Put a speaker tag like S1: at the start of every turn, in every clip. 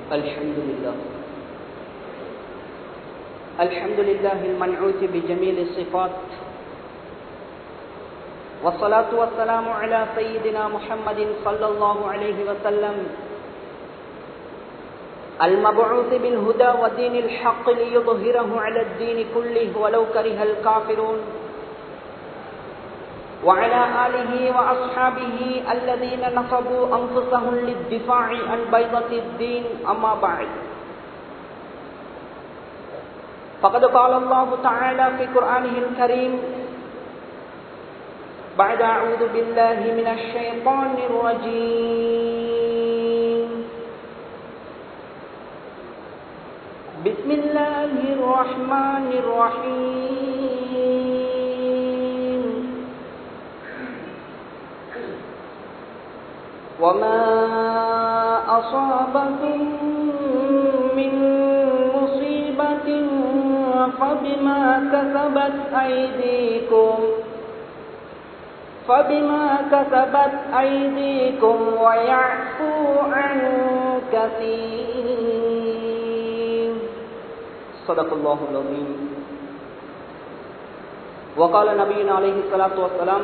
S1: الحمد لله الحمد لله المنعوت بجميل الصفات والصلاة والسلام على سيدنا محمد صلى الله عليه وسلم المبعوث بالهدى ودين الحق ليظهره على الدين كله ولو كره الكافرون وعلى آله وأصحابه الذين نصبوا أنفسهم للدفاع عن بيضة الدين أما بعد فقد قال الله تعالى في قرآنه الكريم بعد أعوذ بالله من الشيطان الرجيم بسم الله الرحمن الرحيم وما أصابكم من مصيبة فبما كسبت أيديكم فبما كسبت أيديكم ويعفو عن كثير صدق الله العظيم وقال نبينا عليه الصلاة والسلام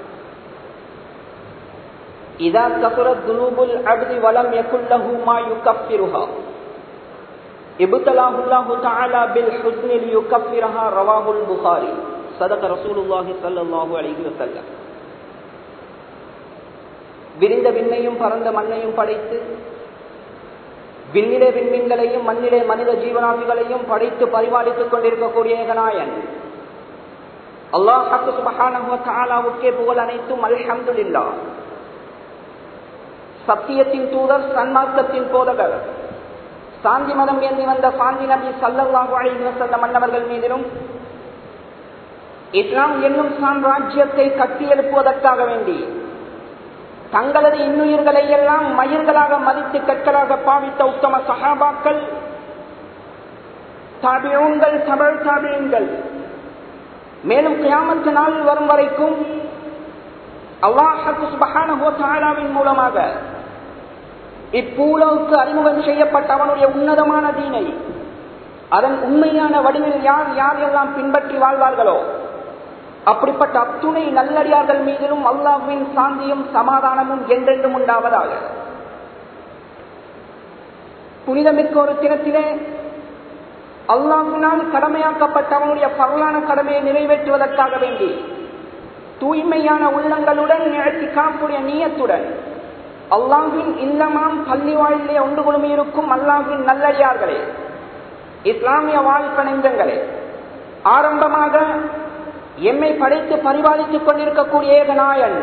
S1: إذا كثرت ذنوب العبد ولم يكن له ما يكفرها ابتلاه الله تعالى بالحزن ليكفرها رواه البخاري صدق رسول الله صلى الله عليه وسلم விரிந்த விண்ணையும் பறந்த மண்ணையும் படைத்து விண்ணிலே விண்மீன்களையும் மண்ணிலே மனித ஜீவனாதிகளையும் படைத்து பரிபாலித்துக் கொண்டிருக்கக்கூடிய ஏகநாயன் அல்லாஹு சுபஹானவுக்கே புகழ் அனைத்தும் அல்ஹம்துலில்லா சத்தியத்தின் தூதர் சன்மார்க்கத்தின் போதகர் சாந்தி மதம் ஏந்தி வந்த சாந்தி நபி சல்லல்லாஹு அலைஹி வஸல்லம் மன்னவர்கள் மீதிலும் இஸ்லாம் என்னும் சாம்ராஜ்யத்தை கட்டியெழுப்புவதற்காக வேண்டி தங்களது இன்னுயிர்களை எல்லாம் மயிர்களாக மதித்து கற்களாக பாவித்த உத்தம சகாபாக்கள் தாபியூன்கள் தமிழ் தாபியங்கள் மேலும் கியாமத்து நாள் வரும் வரைக்கும் அல்லாஹு சுபஹானஹோசாலாவின் மூலமாக இப்பூலவுக்கு அறிமுகம் செய்யப்பட்ட அவனுடைய உன்னதமான தீனை அதன் உண்மையான வடிவில் யார் யார் எல்லாம் பின்பற்றி வாழ்வார்களோ அப்படிப்பட்ட அத்துணை நல்லடியார்கள் மீதிலும் அல்லாஹுவின் சாந்தியும் சமாதானமும் என்றென்றும் உண்டாவதாக புனிதமிக்க ஒரு தினத்திலே அல்லாஹினால் கடமையாக்கப்பட்ட அவனுடைய பரலான கடமையை நிறைவேற்றுவதற்காக வேண்டி தூய்மையான உள்ளங்களுடன் நிகழ்ச்சி காப்புடைய நீயத்துடன் அல்லாஹின் இல்லமாம் பள்ளி வாயிலே ஒன்று குழுமி இருக்கும் அல்லாஹின் நல்லடியார்களே இஸ்லாமிய வாழ்ப்ப நெஞ்சங்களே ஆரம்பமாக எம்மை படைத்து பரிபாலித்துக் கொண்டிருக்கக்கூடிய ஏகநாயன்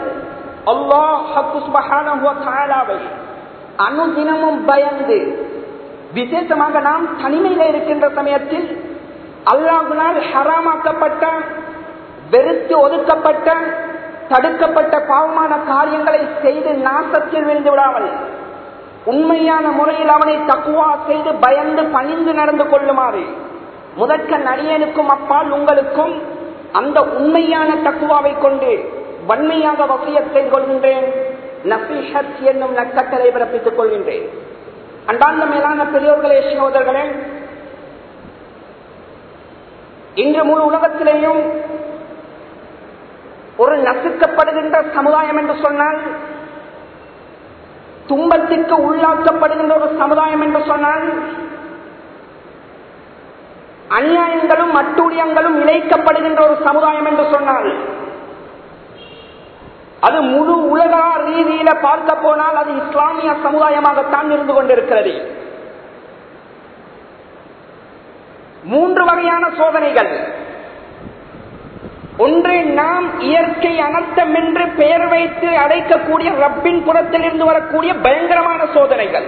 S1: அல்லாஹாவை அனுதினமும் பயந்து விசேஷமாக நாம் தனிமையில இருக்கின்ற சமயத்தில் அல்லாஹுனால் ஹராமாக்கப்பட்ட வெறுத்து ஒதுக்கப்பட்ட தடுக்கப்பட்ட பாவமான காரியங்களை செய்து நாசத்தில் விழுந்து விடாமல் உண்மையான முறையில் அவனை தக்குவா செய்து பயந்து பணிந்து நடந்து கொள்ளுமாறு முதற்க நடிகனுக்கும் அப்பால் உங்களுக்கும் அந்த உண்மையான தக்குவாவை கொண்டு வன்மையாக வசியத்தை கொள்கின்றேன் நபிஹத் என்னும் நக்கட்டளை பிறப்பித்துக் கொள்கின்றேன் அன்பார்ந்த மேலான பெரியோர்களே சகோதரர்களே இன்று முழு உலகத்திலேயும் ஒரு நசுக்கப்படுகின்ற சமுதாயம் என்று சொன்னால் துன்பத்திற்கு உள்ளாக்கப்படுகின்ற ஒரு சமுதாயம் என்று சொன்னால் அநியாயங்களும் அட்டூழியங்களும் இணைக்கப்படுகின்ற ஒரு சமுதாயம் என்று சொன்னால் அது முழு உலக ரீதியில பார்க்க போனால் அது இஸ்லாமிய சமுதாயமாகத்தான் இருந்து கொண்டிருக்கிறது மூன்று வகையான சோதனைகள் ஒன்று நாம் இயற்கை அனர்த்தம் என்று பெயர் வைத்து அழைக்கக்கூடிய ரப்பின் புறத்தில் இருந்து வரக்கூடிய பயங்கரமான சோதனைகள்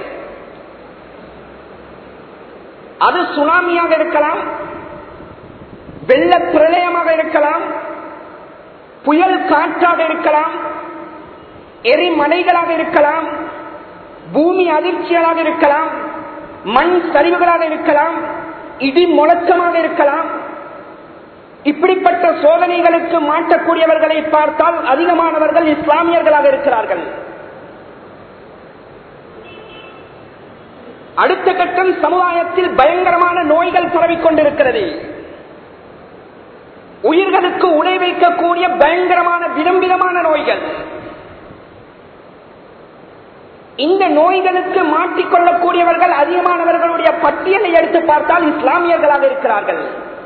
S1: அது சுனாமியாக இருக்கலாம் வெள்ள பிரளயமாக இருக்கலாம் புயல் காற்றாக இருக்கலாம் எரிமலைகளாக இருக்கலாம் பூமி அதிர்ச்சிகளாக இருக்கலாம் மண் சரிவுகளாக இருக்கலாம் இடி முழக்கமாக இருக்கலாம் இப்படிப்பட்ட சோதனைகளுக்கு மாட்டக்கூடியவர்களை பார்த்தால் அதிகமானவர்கள் இஸ்லாமியர்களாக இருக்கிறார்கள் அடுத்த கட்டம் சமுதாயத்தில் பயங்கரமான நோய்கள் பரவிக் கொண்டிருக்கிறது உயிர்களுக்கு உணை வைக்கக்கூடிய பயங்கரமான விதம் விதமான நோய்கள் இந்த நோய்களுக்கு மாட்டிக்கொள்ளக்கூடியவர்கள் அதிகமானவர்களுடைய பட்டியலை எடுத்து பார்த்தால் இஸ்லாமியர்களாக இருக்கிறார்கள்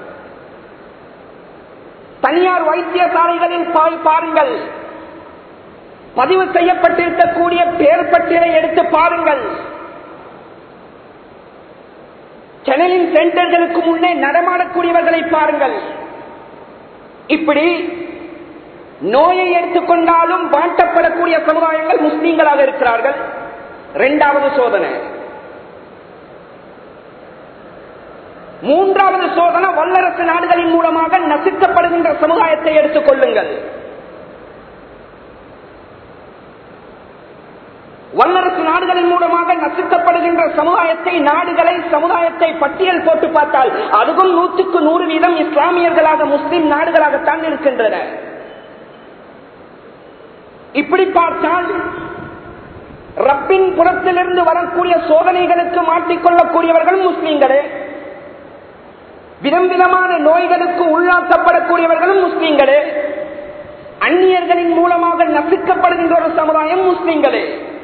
S1: தனியார் வைத்தியசாலைகளில் போய் பாருங்கள் பதிவு செய்யப்பட்டிருக்கக்கூடிய பேர் பட்டியலை எடுத்து பாருங்கள் சேனலின் சென்டர்களுக்கு முன்னே நடமாடக்கூடியவர்களை பாருங்கள் இப்படி நோயை எடுத்துக்கொண்டாலும் வாட்டப்படக்கூடிய சமுதாயங்கள் முஸ்லீம்களாக இருக்கிறார்கள் இரண்டாவது சோதனை மூன்றாவது சோதனை வல்லரசு நாடுகளின் மூலமாக நசுக்கப்படுகின்ற சமுதாயத்தை எடுத்துக் கொள்ளுங்கள் வல்லரசு நாடுகளின் மூலமாக நசுக்கப்படுகின்ற சமுதாயத்தை நாடுகளை சமுதாயத்தை பட்டியல் போட்டு பார்த்தால் அதுவும் நூற்றுக்கு நூறு வீதம் இஸ்லாமியர்களாக முஸ்லிம் நாடுகளாகத்தான் இருக்கின்றன இப்படி பார்த்தால் ரப்பின் புறத்திலிருந்து வரக்கூடிய சோதனைகளுக்கு மாட்டிக்கொள்ளக்கூடியவர்கள் முஸ்லீம்களே விதம் விதமான நோய்களுக்கு உள்ளாக்கப்படக்கூடியவர்களும் முஸ்லீம்களே அந்நியர்களின் மூலமாக நசுக்கப்படுகின்ற ஒரு சமுதாயம் முஸ்லீம்களே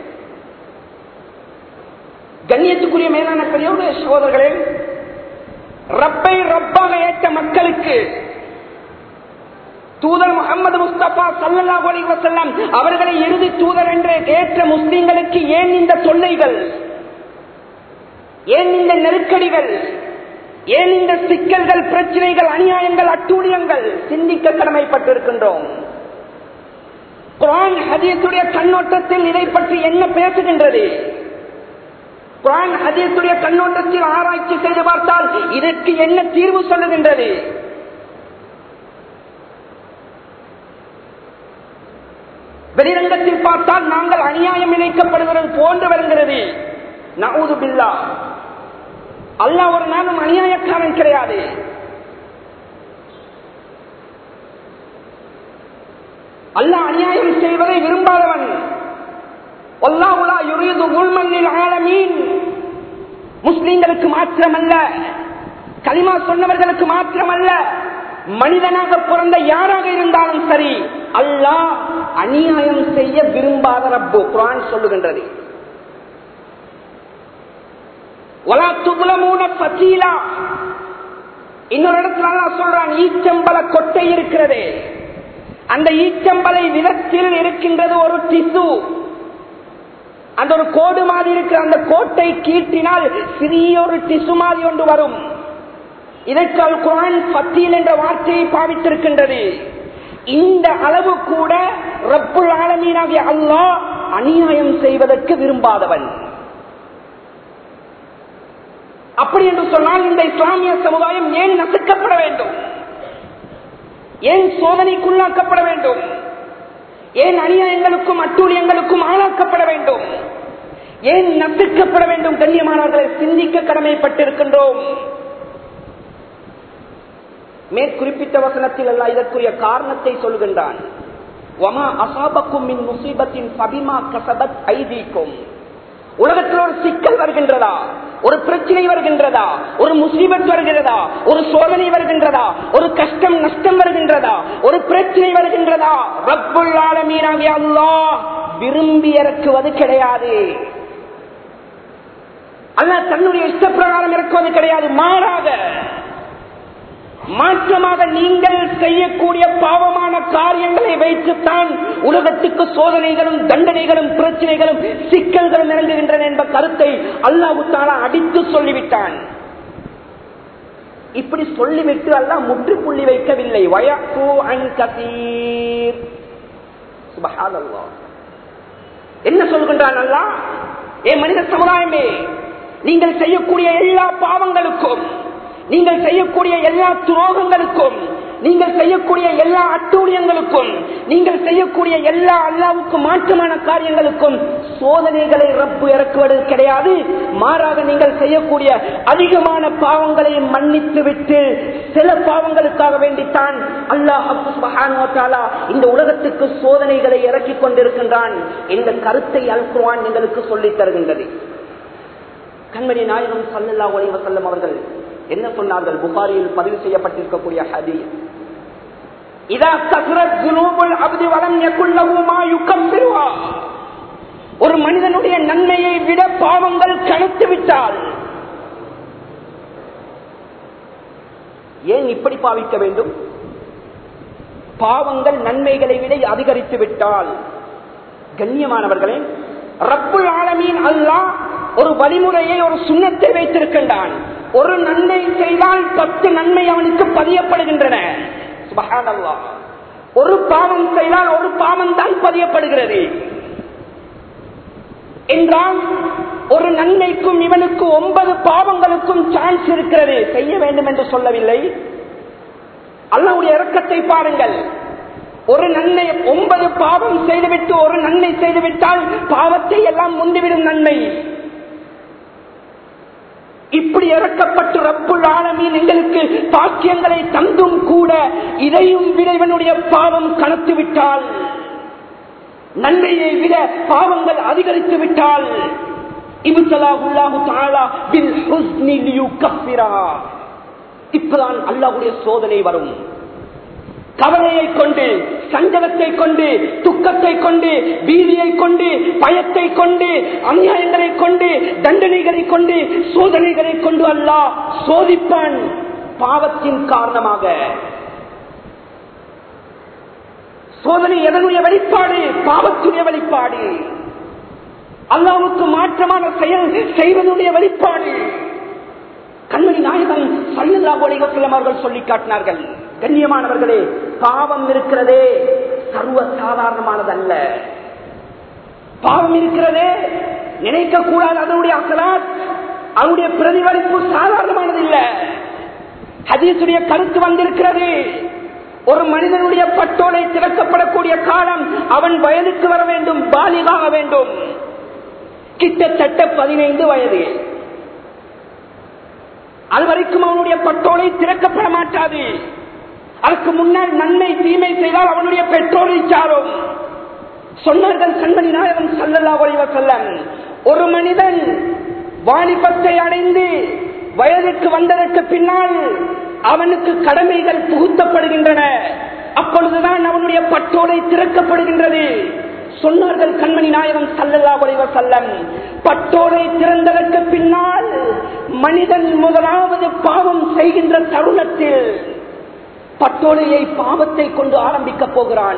S1: கண்ணியத்துக்குரிய மேலான பெரியோடு சகோதரர்களே ரப்பை ரப்பாக ஏற்ற மக்களுக்கு தூதர் முகமது முஸ்தபா சல்லல்லா வசல்லாம் அவர்களை இறுதி தூதர் என்று ஏற்ற முஸ்லிம்களுக்கு ஏன் இந்த தொல்லைகள் ஏன் இந்த நெருக்கடிகள் ஏன் இந்த சிக்கல்கள் பிரச்சனைகள் அநியாயங்கள் அட்டூழியங்கள் சிந்திக்க கடமைப்பட்டிருக்கின்றோம் குரான் ஹதீசுடைய கண்ணோட்டத்தில் இதை பற்றி என்ன பேசுகின்றது குரான் ஹதீசுடைய கண்ணோட்டத்தில் ஆராய்ச்சி செய்து பார்த்தால் இதற்கு என்ன தீர்வு சொல்லுகின்றது வெளிரங்கத்தில் பார்த்தால் நாங்கள் அநியாயம் இணைக்கப்படுகிறது போன்று வருகிறது நவுது பில்லா அல்லாஹ் ஒரு நாளும் அநியாயக்காரன் கிடையாது அல்லாஹ் அநியாயம் செய்வதை விரும்பாதவன் ஒல்லாவுலா யுரீது உள்மண்ணில் ஆலமீன் முஸ்லிம்களுக்கு மாத்திரமல்ல கலிமா சொன்னவர்களுக்கு மாத்திரமல்ல மனிதனாக பிறந்த யாராக இருந்தாலும் சரி அல்லாஹ் அநியாயம் செய்ய விரும்பாத ரப்பு குரான் சொல்லுகின்றது ஒலா துபுலமூன பத்தீலா இன்னொரு இடத்துல அல்லாஹ் சொல்றான் ஈச்சம்பல கொட்டை இருக்கிறது அந்த ஈச்சம்பலை விதத்தில் இருக்கின்றது ஒரு டிசு அந்த ஒரு கோடு மாதிரி இருக்கிற அந்த கோட்டை கீட்டினால் சிறிய ஒரு டிசு மாதிரி ஒன்று வரும் இதற்கு அல் குரான் பத்தியில் என்ற வார்த்தையை பாவித்திருக்கின்றது இந்த அளவு கூட ரப்புல் ஆலமீனாகிய அல்லாஹ் அநியாயம் செய்வதற்கு விரும்பாதவன் அப்படி என்று சொன்னால் இந்த இஸ்லாமிய சமுதாயம் ஏன் நசுக்கப்பட வேண்டும் ஏன் சோதனைக்குள்ளாக்கப்பட வேண்டும் ஏன் அநியாயங்களுக்கும் அட்டூழியங்களுக்கும் ஆளாக்கப்பட வேண்டும் ஏன் நசுக்கப்பட வேண்டும் கண்ணியமானவர்களை சிந்திக்க கடமைப்பட்டிருக்கின்றோம் மேற்குறிப்பிட்ட வசனத்தில் அல்ல இதற்குரிய காரணத்தை சொல்கின்றான் ஒமா அசாபக்கும் மின் முசீபத்தின் பபிமா கசபத் ஐதீக்கும் உலகத்தில் ஒரு சிக்கல் வருகின்றதா ஒரு பிரச்சனை வருகின்றதா ஒரு முசீபத் வருகிறதா ஒரு சோதனை வருகின்றதா ஒரு கஷ்டம் நஷ்டம் வருகின்றதா ஒரு பிரச்சனை வருகின்றதா ரப்புல் ஆலமீனாகிய அல்லாஹ் விரும்பி இறக்குவது கிடையாது அல்ல தன்னுடைய இஷ்டப்பிரகாரம் இறக்குவது கிடையாது மாறாக மாற்றமாக நீங்கள் செய்யக்கூடிய பாவமான காரியங்களை வைத்துத்தான் உலகத்துக்கு சோதனைகளும் தண்டனைகளும் பிரச்சனைகளும் சிக்கல்களும் இறங்குகின்றன என்ற கருத்தை அல்லாஹு தாலா அடித்து சொல்லிவிட்டான் இப்படி சொல்லிவிட்டு அல்ல முற்றுப்புள்ளி வைக்கவில்லை வயக்கு அங்கீர் என்ன சொல்கின்றான் அல்லா ஏ மனித சமுதாயமே நீங்கள் செய்யக்கூடிய எல்லா பாவங்களுக்கும் நீங்கள் செய்யக்கூடிய எல்லா துரோகங்களுக்கும் நீங்கள் செய்யக்கூடிய எல்லா அட்டூழியங்களுக்கும் நீங்கள் செய்யக்கூடிய எல்லா அல்லாவுக்கு மாற்றமான காரியங்களுக்கும் சோதனைகளை ரப்பு இறக்குவது கிடையாது மாறாக நீங்கள் செய்யக்கூடிய அதிகமான பாவங்களை மன்னித்து விட்டு சில பாவங்களுக்காக வேண்டித்தான் அல்லாஹ் இந்த உலகத்துக்கு சோதனைகளை இறக்கிக் கொண்டிருக்கின்றான் இந்த கருத்தை அல்குவான் எங்களுக்கு சொல்லித் தருகின்றது கண்மணி நாயகம் சல்லல்லா ஒளி வசல்லம் அவர்கள் என்ன சொன்னார்கள் புகாரியில் பதிவு செய்யப்பட்டிருக்கக்கூடிய ஹதீஸ் இதா கசரத் ஜுனூபுல் அப்தி வலம் யகுல்லஹு மா யுகஃபிருஹா ஒரு மனிதனுடைய நன்மையை விட பாவங்கள் கணத்து விட்டால் ஏன் இப்படி பாவிக்க வேண்டும் பாவங்கள் நன்மைகளை விட அதிகரித்து விட்டால் கண்ணியமானவர்களே ரப்புல் ஆலமீன் அல்லாஹ் ஒரு வழிமுறையை ஒரு சுண்ணத்தை வைத்திருக்கின்றான் ஒரு நன்மை செய்தால் பத்து நன்மை அவனுக்கு பதியப்படுகின்றன சுபஹானல்லாஹ். ஒரு பாவம் செய்தால் ஒரு பாவம் தான் பதியப்படுகிறது என்றால் ஒரு நன்மைக்கும் இவனுக்கு ஒன்பது பாவங்களுக்கும் சான்ஸ் இருக்கிறது செய்ய வேண்டும் என்று சொல்லவில்லை அல்லாவுடைய இறக்கத்தை பாருங்கள் ஒரு நன்மை ஒன்பது பாவம் செய்துவிட்டு ஒரு நன்மை செய்துவிட்டால் பாவத்தை எல்லாம் முந்திவிடும் நன்மை இப்படி இறக்கப்பட்டு ரப்புல் ஆலமீன் எங்களுக்கு பாக்கியங்களை தந்தும் கூட இதையும் விட இவனுடைய பாவம் கணத்து விட்டால் நன்மையை விட பாவங்கள் அதிகரித்து விட்டால் இபுத்தலாஹுல்லாஹு தஆலா பில் ஹுஸ்னி லியுகஃபிரா இப்பதான் அல்லாஹ்வுடைய சோதனை வரும் கவலையை கொண்டு சஞ்சலத்தை கொண்டு துக்கத்தை கொண்டு பீதியை கொண்டு பயத்தை கொண்டு அநியாயங்களை கொண்டு தண்டனைகளை கொண்டு சோதனைகளை கொண்டு அல்லாஹ் சோதிப்பான் பாவத்தின் காரணமாக சோதனை எதனுடைய வெளிப்பாடு பாவத்துடைய வெளிப்பாடு அல்லாவுக்கு மாற்றமான செயல் செய்வதனுடைய வெளிப்பாடு கண்மணி நாயகன் சல்லல்லா ஒலிவசலம் அவர்கள் சொல்லி காட்டினார்கள் கண்ணியமானவர்களே பாவம் இருக்கிறதே சர்வ சாதாரணமானதல்ல பாவம் இருக்கிறதே நினைக்க கூடாது அதனுடைய அசலாத் அதனுடைய பிரதிபலிப்பு சாதாரணமானது இல்ல ஹதீசுடைய கருத்து வந்திருக்கிறது ஒரு மனிதனுடைய பட்டோலை திறக்கப்படக்கூடிய காலம் அவன் வயதுக்கு வர வேண்டும் பாலிகாக வேண்டும் கிட்டத்தட்ட பதினைந்து வயது அது வரைக்கும் அவனுடைய பட்டோலை திறக்கப்பட மாட்டாது அதற்கு முன்னால் நன்மை தீமை செய்தால் அவனுடைய பெற்றோரை சாரும் சொன்னார்கள் கண்மணி நாயகன் சல்லல்லா செல்லம் ஒரு மனிதன் வாலிபத்தை அடைந்து வயதுக்கு வந்ததற்கு பின்னால் அவனுக்கு கடமைகள் புகுத்தப்படுகின்றன அப்பொழுதுதான் அவனுடைய பட்டோலை திறக்கப்படுகின்றது சொன்னார்கள் கண்மணி நாயகம் சல்லல்லா ஒளிவ செல்லம் பட்டோலை திறந்ததற்கு பின்னால் மனிதன் முதலாவது பாவம் செய்கின்ற தருணத்தில் பட்டோலையை பாவத்தை கொண்டு ஆரம்பிக்கப் போகிறான்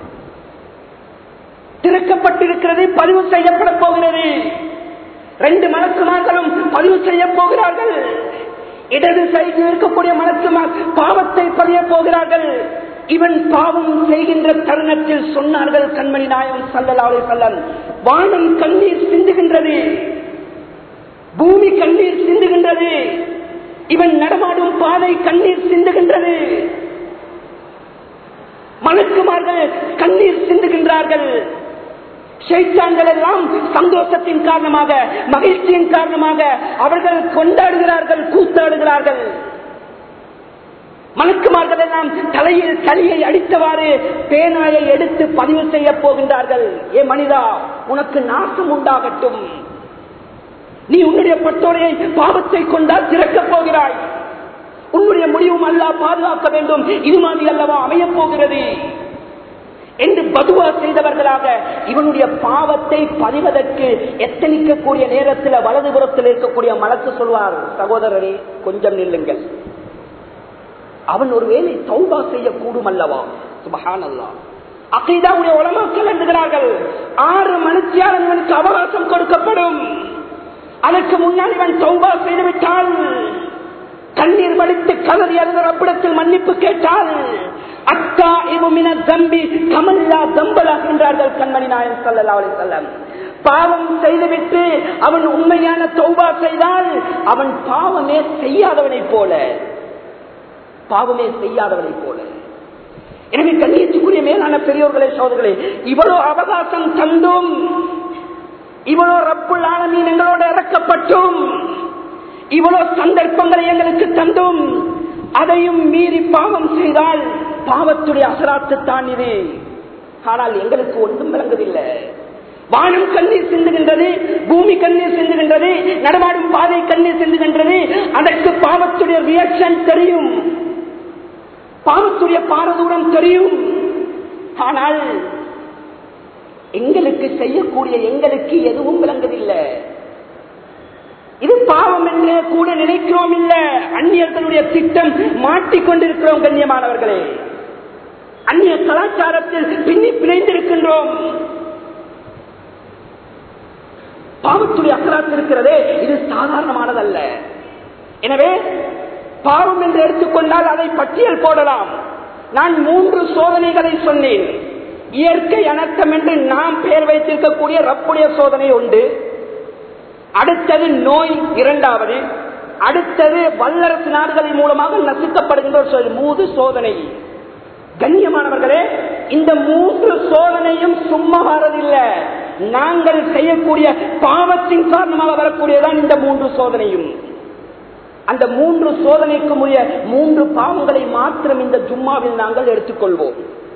S1: திறக்கப்பட்டிருக்கிறது பதிவு செய்யப்பட போகிறது ரெண்டு மலக்குமார்களும் பதிவு செய்ய போகிறார்கள் இடது சைடில் இருக்கக்கூடிய மலக்குமார் பாவத்தை பதிய போகிறார்கள் இவன் பாவம் செய்கின்ற தருணத்தில் சொன்னார்கள் கண்மணி நாயகம் சல்லலாவை சல்லன் வானம் கண்ணீர் சிந்துகின்றது பூமி கண்ணீர் சிந்துகின்றது இவன் நடமாடும் பாதை கண்ணீர் சிந்துகின்றது மலக்குமார்கள் கண்ணீர் சிந்துகின்றார்கள் ஷைத்தான்கள் எல்லாம் சந்தோஷத்தின் காரணமாக மகிழ்ச்சியின் காரணமாக அவர்கள் கொண்டாடுகிறார்கள் கூத்தாடுகிறார்கள் மலக்குமார்கள் எல்லாம் தலையில் சளியை அடித்தவாறு பேனாயை எடுத்து பதிவு செய்ய போகின்றார்கள் ஏ மனிதா உனக்கு நாசம் உண்டாகட்டும் நீ உன்னுடைய பட்டோரையை பாவத்தை கொண்டால் திறக்கப் போகிறாய் உன்னுடைய முடிவும் அல்லா பாதுகாக்க வேண்டும் இது மாதிரி அல்லவா அமையப் போகிறது என்று பதுவா செய்தவர்களாக இவனுடைய பாவத்தை பதிவதற்கு எத்தனிக்கக்கூடிய நேரத்தில் வலதுபுறத்தில் இருக்கக்கூடிய மலக்கு சொல்வார் சகோதரரே கொஞ்சம் நில்லுங்கள் அவன் ஒருவேளை தௌபா செய்யக்கூடும் அல்லவா சுபஹான் அல்லா அகைதாவுடைய உலமாக்கள் எழுதுகிறார்கள் ஆறு மனுஷியால் இவனுக்கு அவகாசம் கொடுக்கப்படும் அதற்கு முன்னால் இவன் தௌபா செய்துவிட்டால் கண்ணீர் வடித்து கதறி அந்த ரப்பிடத்தில் மன்னிப்பு கேட்டால் அக்கா இவமின தம்பி கமல்லா தம்பலா என்றார்கள் கண்மணி நாயன் சல்லா அலி செல்லம் பாவம் செய்துவிட்டு அவன் உண்மையான தௌபா செய்தால் அவன் பாவமே செய்யாதவனை போல பாவமே செய்யாதவனை போல எனவே கண்ணியத்துக்குரிய மேலான பெரியோர்களே சோதர்களே இவ்வளவு அவகாசம் தந்தும் இவ்வளவு ரப்புள் ஆலமீன் எங்களோட இறக்கப்பட்டும் இவ்வளவு சந்தர்ப்பங்களை எங்களுக்கு தந்தும் அதையும் மீறி பாவம் செய்தால் பாவத்துடைய அசராத்து தான் இது ஆனால் எங்களுக்கு ஒன்றும் விளங்குதில்லை வானம் கண்ணீர் சிந்துகின்றது பூமி கண்ணீர் சிந்துகின்றது நடமாடும் பாதை கண்ணீர் சிந்துகின்றது அதற்கு பாவத்துடைய ரியாக்ஷன் தெரியும் பாவத்துடைய பாரதூரம் தெரியும் ஆனால் எங்களுக்கு செய்யக்கூடிய எங்களுக்கு எதுவும் விளங்குதில்லை இது பாவம் என்று கூட நினைக்கிறோம் இல்ல அந்நியர்களுடைய திட்டம் மாட்டிக்கொண்டிருக்கிறோம் கண்ணியமானவர்களே அந்நிய கலாச்சாரத்தில் பின்னி பிணைந்திருக்கின்றோம் பாவத்துடைய அக்கராத்து இருக்கிறதே இது சாதாரணமானதல்ல எனவே பாவம் என்று எடுத்துக்கொண்டால் அதை பட்டியல் போடலாம் நான் மூன்று சோதனைகளை சொன்னேன் இயற்கை அனர்த்தம் என்று நாம் பெயர் வைத்திருக்கக்கூடிய ரப்புடைய சோதனை உண்டு அடுத்தது நோய் இரண்டாவது அடுத்தது வல்லரசு நாடுகளின் மூலமாக நசுக்கப்படுகின்ற ஒரு சோதனை மூது சோதனை கண்ணியமானவர்களே இந்த மூன்று சோதனையும் சும்மா வரதில்லை நாங்கள் செய்யக்கூடிய பாவத்தின் காரணமாக வரக்கூடியதான் இந்த மூன்று சோதனையும் அந்த மூன்று சோதனைக்கும் உரிய மூன்று பாவங்களை மாத்திரம் இந்த ஜும்மாவில் நாங்கள் எடுத்துக்கொள்வோம்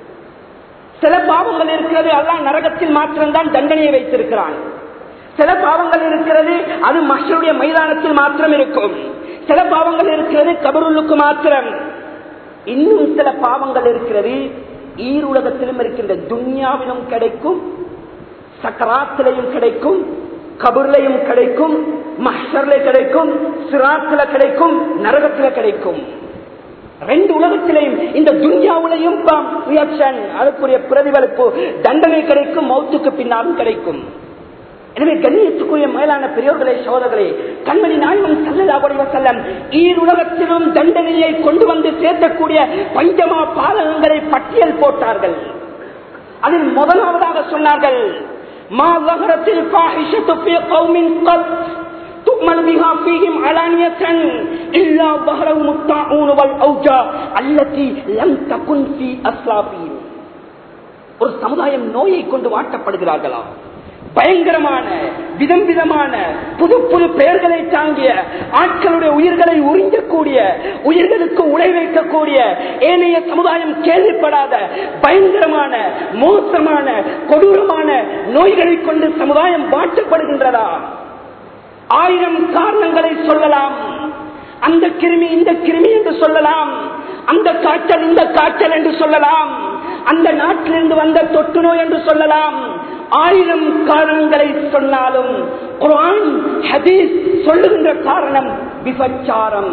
S1: சில பாவங்கள் இருக்கிறது அல்லாஹ் நரகத்தில் மாத்திரம்தான் தண்டனையை வைத்திருக்கிறான் சில பாவங்கள் இருக்கிறது அது மஷருடைய மைதானத்தில் மாத்திரம் இருக்கும் சில பாவங்கள் இருக்கிறது கபருளுக்கு மாத்திரம் இன்னும் சில பாவங்கள் இருக்கிறது ஈருலகத்திலும் இருக்கின்ற துன்யாவிலும் கிடைக்கும் சக்கராத்திலையும் கிடைக்கும் கபூர்லையும் கிடைக்கும் மஹர்ல கிடைக்கும் சிராத்துல கிடைக்கும் நரகத்துல கிடைக்கும் ரெண்டு உலகத்திலையும் இந்த துன்யாவிலையும் ரியாக்ஷன் அதுக்குரிய பிரதிபலிப்பு தண்டனை கிடைக்கும் மௌத்துக்கு பின்னாலும் கிடைக்கும் எனவே கண்ணியத்துக்குரிய மேலான பெரியோர்களே சோதர்களே கண்மணி நாயகம் சல்லதாக செல்லம் ஈருலகத்திலும் தண்டனையை கொண்டு வந்து சேர்க்கக்கூடிய பஞ்சமா பாதகங்களை பட்டியல் போட்டார்கள் அதில் முதலாவதாக சொன்னார்கள் மா லகரத்தில் ஃபாஹிஷத்து ஃபீ கௌமின் கத் تؤمن بها فيهم علانية إلا ظهرهم الطاعون والأوجاع التي لم تكن في أسلافهم ஒரு சமுதாயம் நோயை கொண்டு வாட்டப்படுகிறார்களா பயங்கரமான விதம் விதமான புது புது பெயர்களை தாங்கிய ஆட்களுடைய உயிர்களை உறிஞ்சக்கூடிய உயிர்களுக்கு உழை வைக்கக்கூடிய ஏனைய சமுதாயம் கேள்விப்படாத பயங்கரமான மோசமான கொடூரமான நோய்களை கொண்டு சமுதாயம் வாட்டப்படுகின்றதா ஆயிரம் காரணங்களை சொல்லலாம் அந்த கிருமி இந்த கிருமி என்று சொல்லலாம் அந்த காய்ச்சல் இந்த காய்ச்சல் என்று சொல்லலாம் அந்த நாட்டிலிருந்து வந்த தொற்று நோய் என்று சொல்லலாம் ஆயிரம் காரணங்களை சொன்னாலும் குரான் ஹதீஸ் சொல்லுகின்ற காரணம் விபச்சாரம்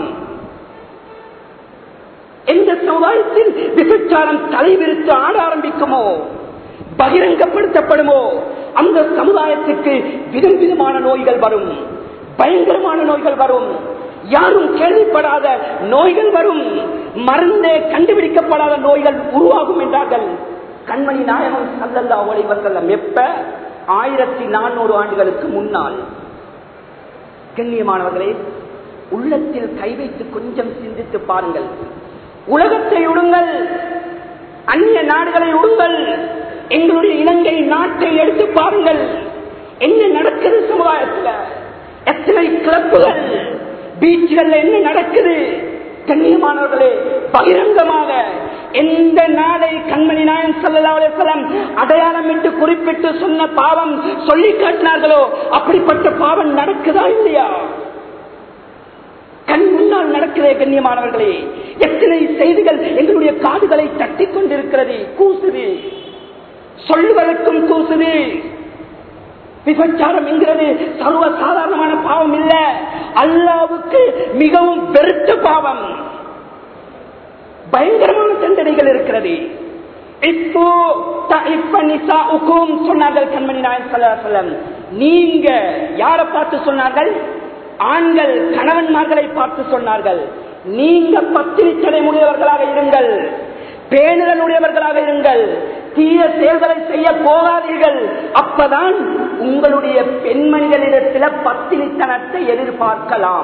S1: எந்த சமுதாயத்தில் விபச்சாரம் தலைவிரித்து ஆட ஆரம்பிக்குமோ பகிரங்கப்படுத்தப்படுமோ அந்த சமுதாயத்துக்கு விதம் விதமான நோய்கள் வரும் பயங்கரமான நோய்கள் வரும் யாரும் கேள்விப்படாத நோய்கள் வரும் மருந்தே கண்டுபிடிக்கப்படாத நோய்கள் உருவாகும் என்றார்கள் கண்மணி நாயகம் சல்லல்லா ஒளிவசல்லம் எப்ப ஆயிரத்தி நானூறு ஆண்டுகளுக்கு முன்னால் கண்ணியமானவர்களே உள்ளத்தில் கை வைத்து கொஞ்சம் சிந்தித்து பாருங்கள் உலகத்தை உடுங்கள் அந்நிய நாடுகளை உடுங்கள் எங்களுடைய இலங்கை நாட்டை எடுத்து பாருங்கள் என்ன நடக்குது சமுதாயத்தில் எத்தனை கிளப்புகள் பீச்சுகள் என்ன நடக்குது கண்ணியமானவர்களே பகிரங்கமாக எந்த நாளை கண்மணி நாயன் சொல்லலாம் அடையாளம் என்று குறிப்பிட்டு சொன்ன பாவம் சொல்லி காட்டினார்களோ அப்படிப்பட்ட பாவம் நடக்குதா இல்லையா கண் முன்னால் நடக்கிறே கண்ணியமானவர்களே எத்தனை செய்திகள் எங்களுடைய காதுகளை தட்டி கொண்டிருக்கிறது கூசுது சொல்லுவதற்கும் கூசுது விபச்சாரம் என்கிறது சர்வ சாதாரணமான பாவம் இல்ல அல்லாவுக்கு மிகவும் வெறுத்த பாவம் பயங்கரமான தண்டனைகள் இருக்கிறது இப்போ இப்ப நிசாவுக்கும் சொன்னார்கள் கண்மணி நாயன் சொல்லம் நீங்க யாரை பார்த்து சொன்னார்கள் ஆண்கள் கணவன்மார்களை பார்த்து சொன்னார்கள் நீங்க பத்தினி தடைமுடையவர்களாக இருங்கள் பேணுதலுடையவர்களாக இருங்கள் தீய செயல்களை செய்ய போகாதீர்கள் அப்பதான் உங்களுடைய பெண்மணிகளிடத்தில் பத்தினித்தனத்தை எதிர்பார்க்கலாம்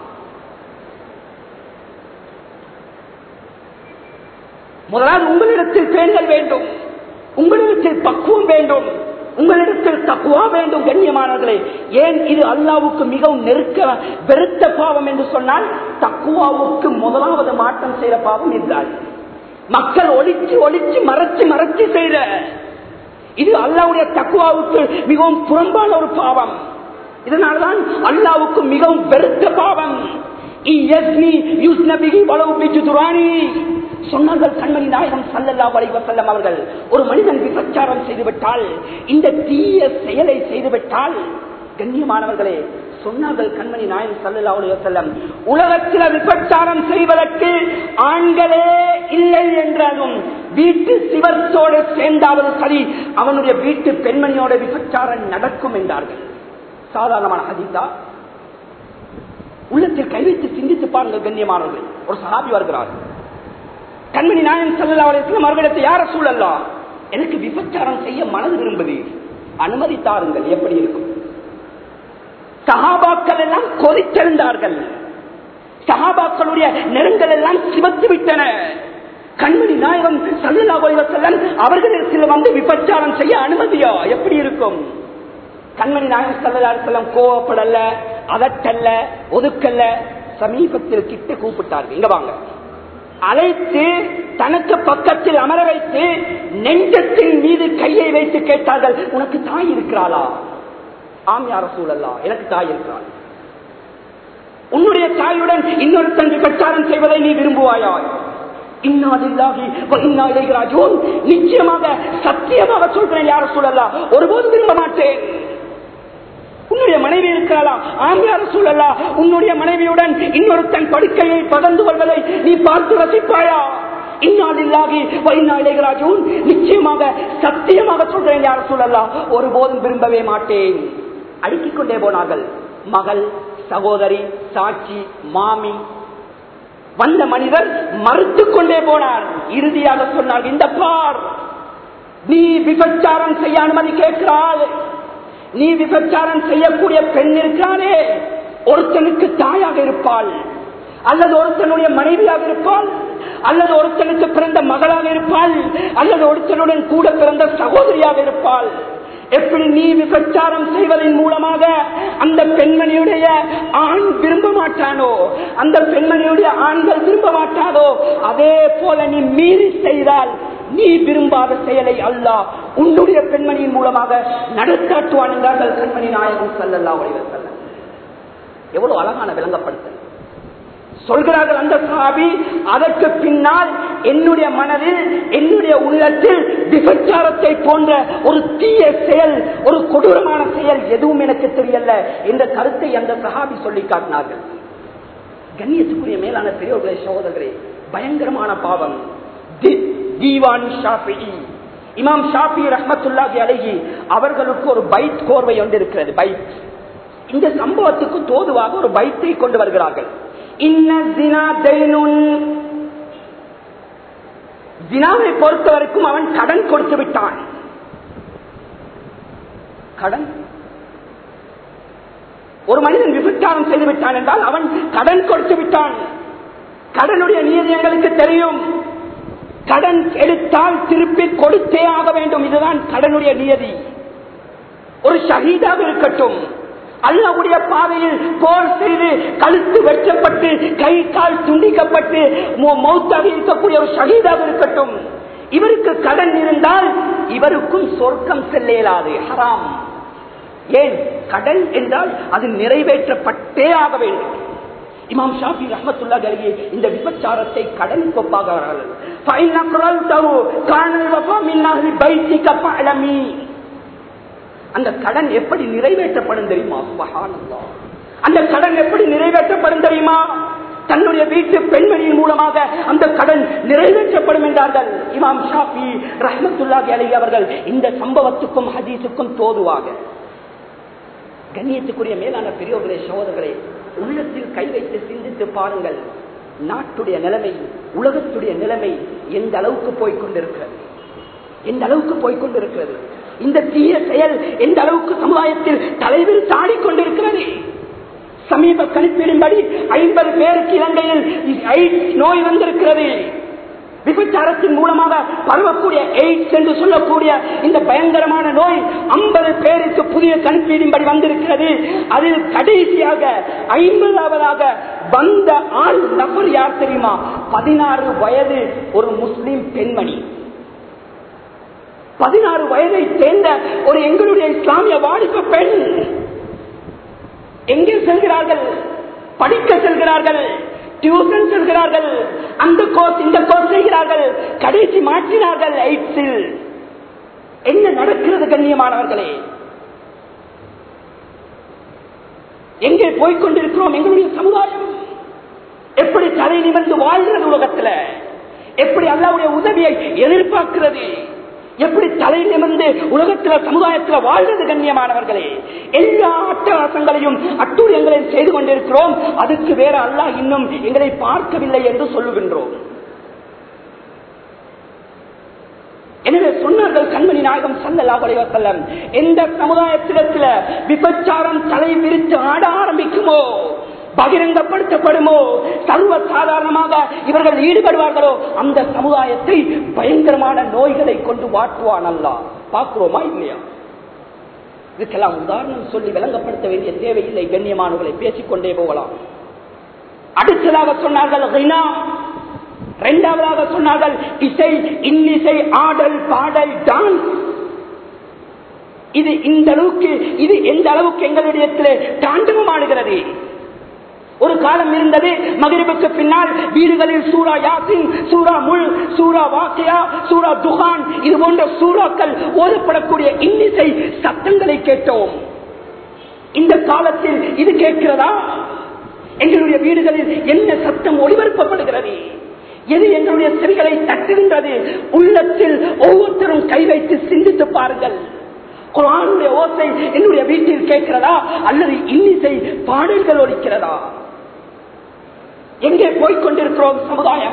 S1: முதலாவது உங்களிடத்தில் பேணுதல் வேண்டும் உங்களிடத்தில் பக்குவம் வேண்டும் உங்களிடத்தில் தக்குவா வேண்டும் கண்ணியமானவர்களே ஏன் இது அல்லாவுக்கு மிகவும் நெருக்க வெறுத்த பாவம் என்று சொன்னால் தக்குவாவுக்கு முதலாவது மாற்றம் செய்த பாவம் என்றார் மக்கள் ஒழிச்சு ஒழிச்சு மறைச்சு மறைச்சு செய்த இது அல்லாவுடைய தக்குவாவுக்கு மிகவும் புறம்பான ஒரு பாவம் இதனால்தான் அல்லாவுக்கு மிகவும் வெறுத்த பாவம் சொன்னார்கள் கண்மணி நாயகம் சல்லல்லா வலைவசல்லம் அவர்கள் ஒரு மனிதன் விபச்சாரம் செய்துவிட்டால் இந்த தீய செயலை செய்துவிட்டால் கண்ணியமானவர்களே சொன்னார்கள் கண்மணி நாயகம் சல்லல்லா அலைவசல்லம் உலகத்தில் விபச்சாரம் செய்வதற்கு ஆண்களே இல்லை என்றாலும் வீட்டு சிவத்தோடு சேர்ந்தாவது சரி அவனுடைய வீட்டு பெண்மணியோட விபச்சாரம் நடக்கும் என்றார்கள் சாதாரணமான ஹதீதா உள்ளத்தில் கை வைத்து சிந்தித்து பாருங்கள் கண்ணியமானவர்கள் ஒரு சகாபி வருகிறார் கண்மணி நாயன் சல்லா அலிஸ்லாம் அவர்களிடத்தை யார சூழல்லா எனக்கு விபச்சாரம் செய்ய மனது விரும்புது அனுமதி தாருங்கள் எப்படி இருக்கும் சகாபாக்கள் எல்லாம் கொதித்தெழுந்தார்கள் சகாபாக்களுடைய நிறங்கள் எல்லாம் சிவத்து விட்டன கண்மணி நாயகம் சல்லா அலிவசல்லன் அவர்களிடத்தில் வந்து விபச்சாரம் செய்ய அனுமதியா எப்படி இருக்கும் கண்மணி நாயகம் சல்லா செல்லம் கோவப்படல அதட்டல்ல ஒதுக்கல்ல சமீபத்தில் கிட்ட கூப்பிட்டார்கள் இங்க வாங்க அழைத்து தனக்கு பக்கத்தில் அமர வைத்து நெஞ்சத்தின் மீது கையை வைத்து கேட்டார்கள் உனக்கு தாய் இருக்கிறாளா ஆம் யார சூழல்லா எனக்கு தாய் இருக்கிறாள் உன்னுடைய தாயுடன் இன்னொருத்தன் விபச்சாரம் செய்வதை நீ விரும்புவாயா இன்னாதில்லாகி இன்னா இளைகிறாஜோன் நிச்சயமாக சத்தியமாக சொல்கிறேன் யார சூழல்லா ஒருபோதும் விரும்ப மாட்டேன் உன்னுடைய மனைவி இருக்கிறாளா ஆம்பியார சூழலா உன்னுடைய மனைவியுடன் இன்னொருத்தன் படுக்கையை பகர்ந்து கொள்வதை நீ பார்த்து ரசிப்பாயா இந்நாளில்லாகி வைநாளைகராஜூன் நிச்சயமாக சத்தியமாக சொல்றேன் யார சூழலா ஒருபோதும் விரும்பவே மாட்டேன் அடுக்கிக் கொண்டே போனார்கள் மகள் சகோதரி சாட்சி மாமி வந்த மனிதர் மறுத்து கொண்டே போனார் இறுதியாக சொன்னார் இந்த பார் நீ விபச்சாரம் செய்ய அனுமதி கேட்கிறாள் நீ விபச்சாரம் செய்யக்கூடிய பெண் இருக்கிறாரே ஒருத்தனுக்கு தாயாக இருப்பாள் அல்லது ஒருத்தனுடைய மனைவியாக இருப்பாள் அல்லது ஒருத்தனுக்கு பிறந்த மகளாக இருப்பாள் அல்லது ஒருத்தனுடன் கூட பிறந்த சகோதரியாக இருப்பாள் எப்படி நீ விபச்சாரம் செய்வதன் மூலமாக அந்த பெண்மணியுடைய ஆண் விரும்ப மாட்டானோ அந்த பெண்மணியுடைய ஆண்கள் விரும்ப மாட்டாதோ அதே போல நீ மீறி செய்தால் நீ விரும்பாத செயலை அல்ல உன்னுடைய பெண்மணியின் மூலமாக நடத்தாட்டுவான் என்றார்கள் கண்மணி நாயகம் சல்லல்லா வடிவல் செல்ல எவ்வளவு அழகான விளங்கப்படுத்தல் சொல்கிறார்கள் அந்த சாபி அதற்கு பின்னால் என்னுடைய மனதில் என்னுடைய உள்ளத்தில் விபச்சாரத்தை போன்ற ஒரு தீய செயல் ஒரு கொடூரமான செயல் எதுவும் எனக்கு தெரியல என்ற கருத்தை அந்த சஹாபி சொல்லி காட்டினார்கள் கண்ணியத்துக்குரிய மேலான பெரியவர்களே சகோதரர்களே பயங்கரமான பாவம் தீவான் ஷாஃபி இமாம் ஷாஃபி ரஹமத்துல்லாஹி அழகி அவர்களுக்கு ஒரு பைத் கோர்வை ஒன்று இருக்கிறது பைத் இந்த சம்பவத்துக்கு தோதுவாக ஒரு பைத்தை கொண்டு வருகிறார்கள் இன்ன ஜினா தைனுன் ஜினாவை பொறுத்த வரைக்கும் அவன் கடன் கொடுத்து விட்டான் கடன் ஒரு மனிதன் விபச்சாரம் செய்து விட்டான் என்றால் அவன் கடன் கொடுத்து விட்டான் கடனுடைய நியதி எங்களுக்கு தெரியும் கடன் எடுத்தால் திருப்பி கொடுத்தே ஆக வேண்டும் இதுதான் கடனுடைய நியதி ஒரு ஷஹீதாக இருக்கட்டும் அல்லாவுடைய பாதையில் போர் செய்து கழுத்து வெட்டப்பட்டு கை கால் துண்டிக்கப்பட்டு மௌத்தாக இருக்கக்கூடிய ஒரு ஷஹீதாக இருக்கட்டும் இவருக்கு கடன் இருந்தால் இவருக்கும் சொர்க்கம் செல்ல இயலாது ஹராம் ஏன் கடன் என்றால் அது நிறைவேற்றப்பட்டே ஆக வேண்டும் இமாம் ஷாஃபி ரஹமத்துல்லா அருகே இந்த விபச்சாரத்தை கடன் கொப்பாகிறார்கள் அந்த கடன் எப்படி நிறைவேற்றப்படும் தெரியுமா சுபஹானல்லாஹ் அந்த கடன் எப்படி நிறைவேற்றப்படும் தெரியுமா தன்னுடைய வீட்டு பெண்மணியின் மூலமாக அந்த கடன் நிறைவேற்றப்படும் என்றார்கள் இமாம் ஷாஃபி ரஹமத்துல்லாஹி அலி அவர்கள் இந்த சம்பவத்துக்கும் ஹதீஸுக்கும் தோதுவாக கண்ணியத்துக்குரிய மேலான பெரியோர்களே சகோதரர்களே உள்ளத்தில் கை வைத்து சிந்தித்து பாருங்கள் நாட்டுடைய நிலைமை உலகத்துடைய நிலைமை எந்த அளவுக்கு போய்கொண்டிருக்கிறது எந்த அளவுக்கு போய்கொண்டிருக்கிறது இந்த தீய செயல் எந்த அளவுக்கு சமுதாயத்தில் தலைவில் தாடிக்கொண்டிருக்கிறது சமீப கணிப்பிடும்படி ஐம்பது பேருக்கு இலங்கையில் எய்ட்ஸ் நோய் வந்திருக்கிறது விபச்சாரத்தின் மூலமாக பரவக்கூடிய எய்ட்ஸ் என்று சொல்லக்கூடிய இந்த பயங்கரமான நோய் ஐம்பது பேருக்கு புதிய கணிப்பீடின்படி வந்திருக்கிறது அதில் கடைசியாக ஐம்பதாவதாக வந்த ஆள் நபர் யார் தெரியுமா பதினாறு வயது ஒரு முஸ்லிம் பெண்மணி பதினாறு வயதை சேர்ந்த ஒரு எங்களுடைய இஸ்லாமிய வாலிப பெண் எங்கே செல்கிறார்கள் படிக்க செல்கிறார்கள் டியூஷன் செல்கிறார்கள் அந்த கோர்ஸ் இந்த கோர்ஸ் செய்கிறார்கள் கடைசி மாற்றினார்கள் எயிட்ஸில் என்ன நடக்கிறது கண்ணியமானவர்களே எங்கே போய்கொண்டிருக்கிறோம் எங்களுடைய சமுதாயம் எப்படி தலை நிமிர்ந்து வாழ்கிறது உலகத்துல எப்படி அல்லாவுடைய உதவியை எதிர்பார்க்கிறது எப்படி தலை நிமிர்ந்து உலகத்துல சமுதாயத்துல வாழ்றது கண்ணியமானவர்களே எல்லா அட்டகாசங்களையும் அட்டூழியங்களையும் செய்து கொண்டிருக்கிறோம் அதுக்கு வேற அல்லாஹ் இன்னும் எங்களை பார்க்கவில்லை என்று சொல்லுகின்றோம் எனவே சொன்னார்கள் கண்மணி நாயகம் சல்லல்லா செல்லம் எந்த சமுதாயத்திடத்துல விபச்சாரம் தலை விரித்து ஆட ஆரம்பிக்குமோ பகிரங்கப்படுத்தப்படுமோ சர்வ சாதாரணமாக இவர்கள் ஈடுபடுவார்களோ அந்த சமுதாயத்தை பயங்கரமான நோய்களை கொண்டு வாட்டுவான் அல்லா பார்க்கிறோமா இல்லையா இதுக்கெல்லாம் உதாரணம் சொல்லி விளங்கப்படுத்த வேண்டிய தேவையில்லை கண்ணியமானவர்களை பேசிக்கொண்டே போகலாம் அடுத்ததாக சொன்னார்கள் ரினா இரண்டாவதாக சொன்னார்கள் இசை இன்னிசை ஆடல் பாடல் டான்ஸ் இது இந்த அளவுக்கு இது எந்த அளவுக்கு எங்களுடைய தாண்டவம் ஆடுகிறது ஒரு காலம் இருந்தது மகிழ்வுக்கு பின்னால் வீடுகளில் சூரா யாசின் சூரா முள் சூரா வாக்கியா சூரா துகான் இது போன்ற சூறாக்கள் ஓதப்படக்கூடிய இன்னிசை சத்தங்களை கேட்டோம் இந்த காலத்தில் இது கேட்கிறதா எங்களுடைய வீடுகளில் என்ன சத்தம் ஒளிபரப்பப்படுகிறது எது எங்களுடைய செவிகளை தட்டுகின்றது உள்ளத்தில் ஒவ்வொருத்தரும் கை வைத்து சிந்தித்து பாருங்கள் குரானுடைய ஓசை என்னுடைய வீட்டில் கேட்கிறதா அல்லது இன்னிசை பாடல்கள் ஒலிக்கிறதா எங்கே போய்கொண்டிருக்கிறோம் சமுதாயம்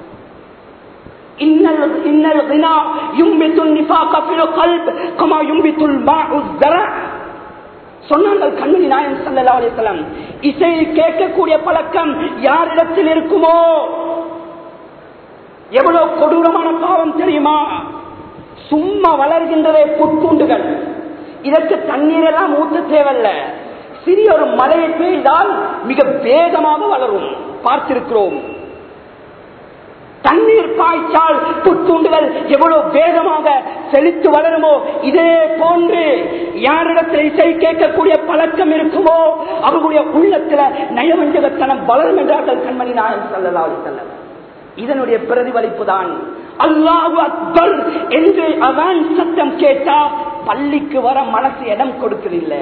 S1: இன்னல் இன்னல் வினா யும்பித்துல் நிஃபாக ஃபில் கல்ப் கமா யும்பித்துல் மாஉ ஸரா சொன்னார்கள் கண்மணி நாயன் ஸல்லல்லாஹு அலைஹி வஸல்லம் இசை கேட்கக்கூடிய பழக்கம் யாரிடத்தில் இருக்குமோ எவ்வளவு கொடூரமான பாவம் தெரியுமா சும்மா வளர்கின்றதே புட்பூண்டுகள் இதற்கு தண்ணீர் எல்லாம் ஊற்ற தேவையில்ல சிறிய ஒரு மழையை பெய்தால் மிக வேகமாக வளரும் பார்த்திருக்கிறோம் தண்ணீர் பாய்ச்சால் புத்துண்டுகள் எவ்வளவு வேகமாக செழித்து வளருமோ இதே போன்று யாரிடத்தில் இசை கேட்கக்கூடிய பழக்கம் இருக்குமோ அவர்களுடைய உள்ளத்துல நயவஞ்சகத்தனம் வளரும் என்றார்கள் கண்மணி நாயன் செல்லலாம் செல்லம் இதனுடைய பிரதிபலிப்பு தான் அல்லாஹு அக்பர் என்று அவன் சத்தம் கேட்டா பள்ளிக்கு வர மனசு இடம் கொடுக்கவில்லை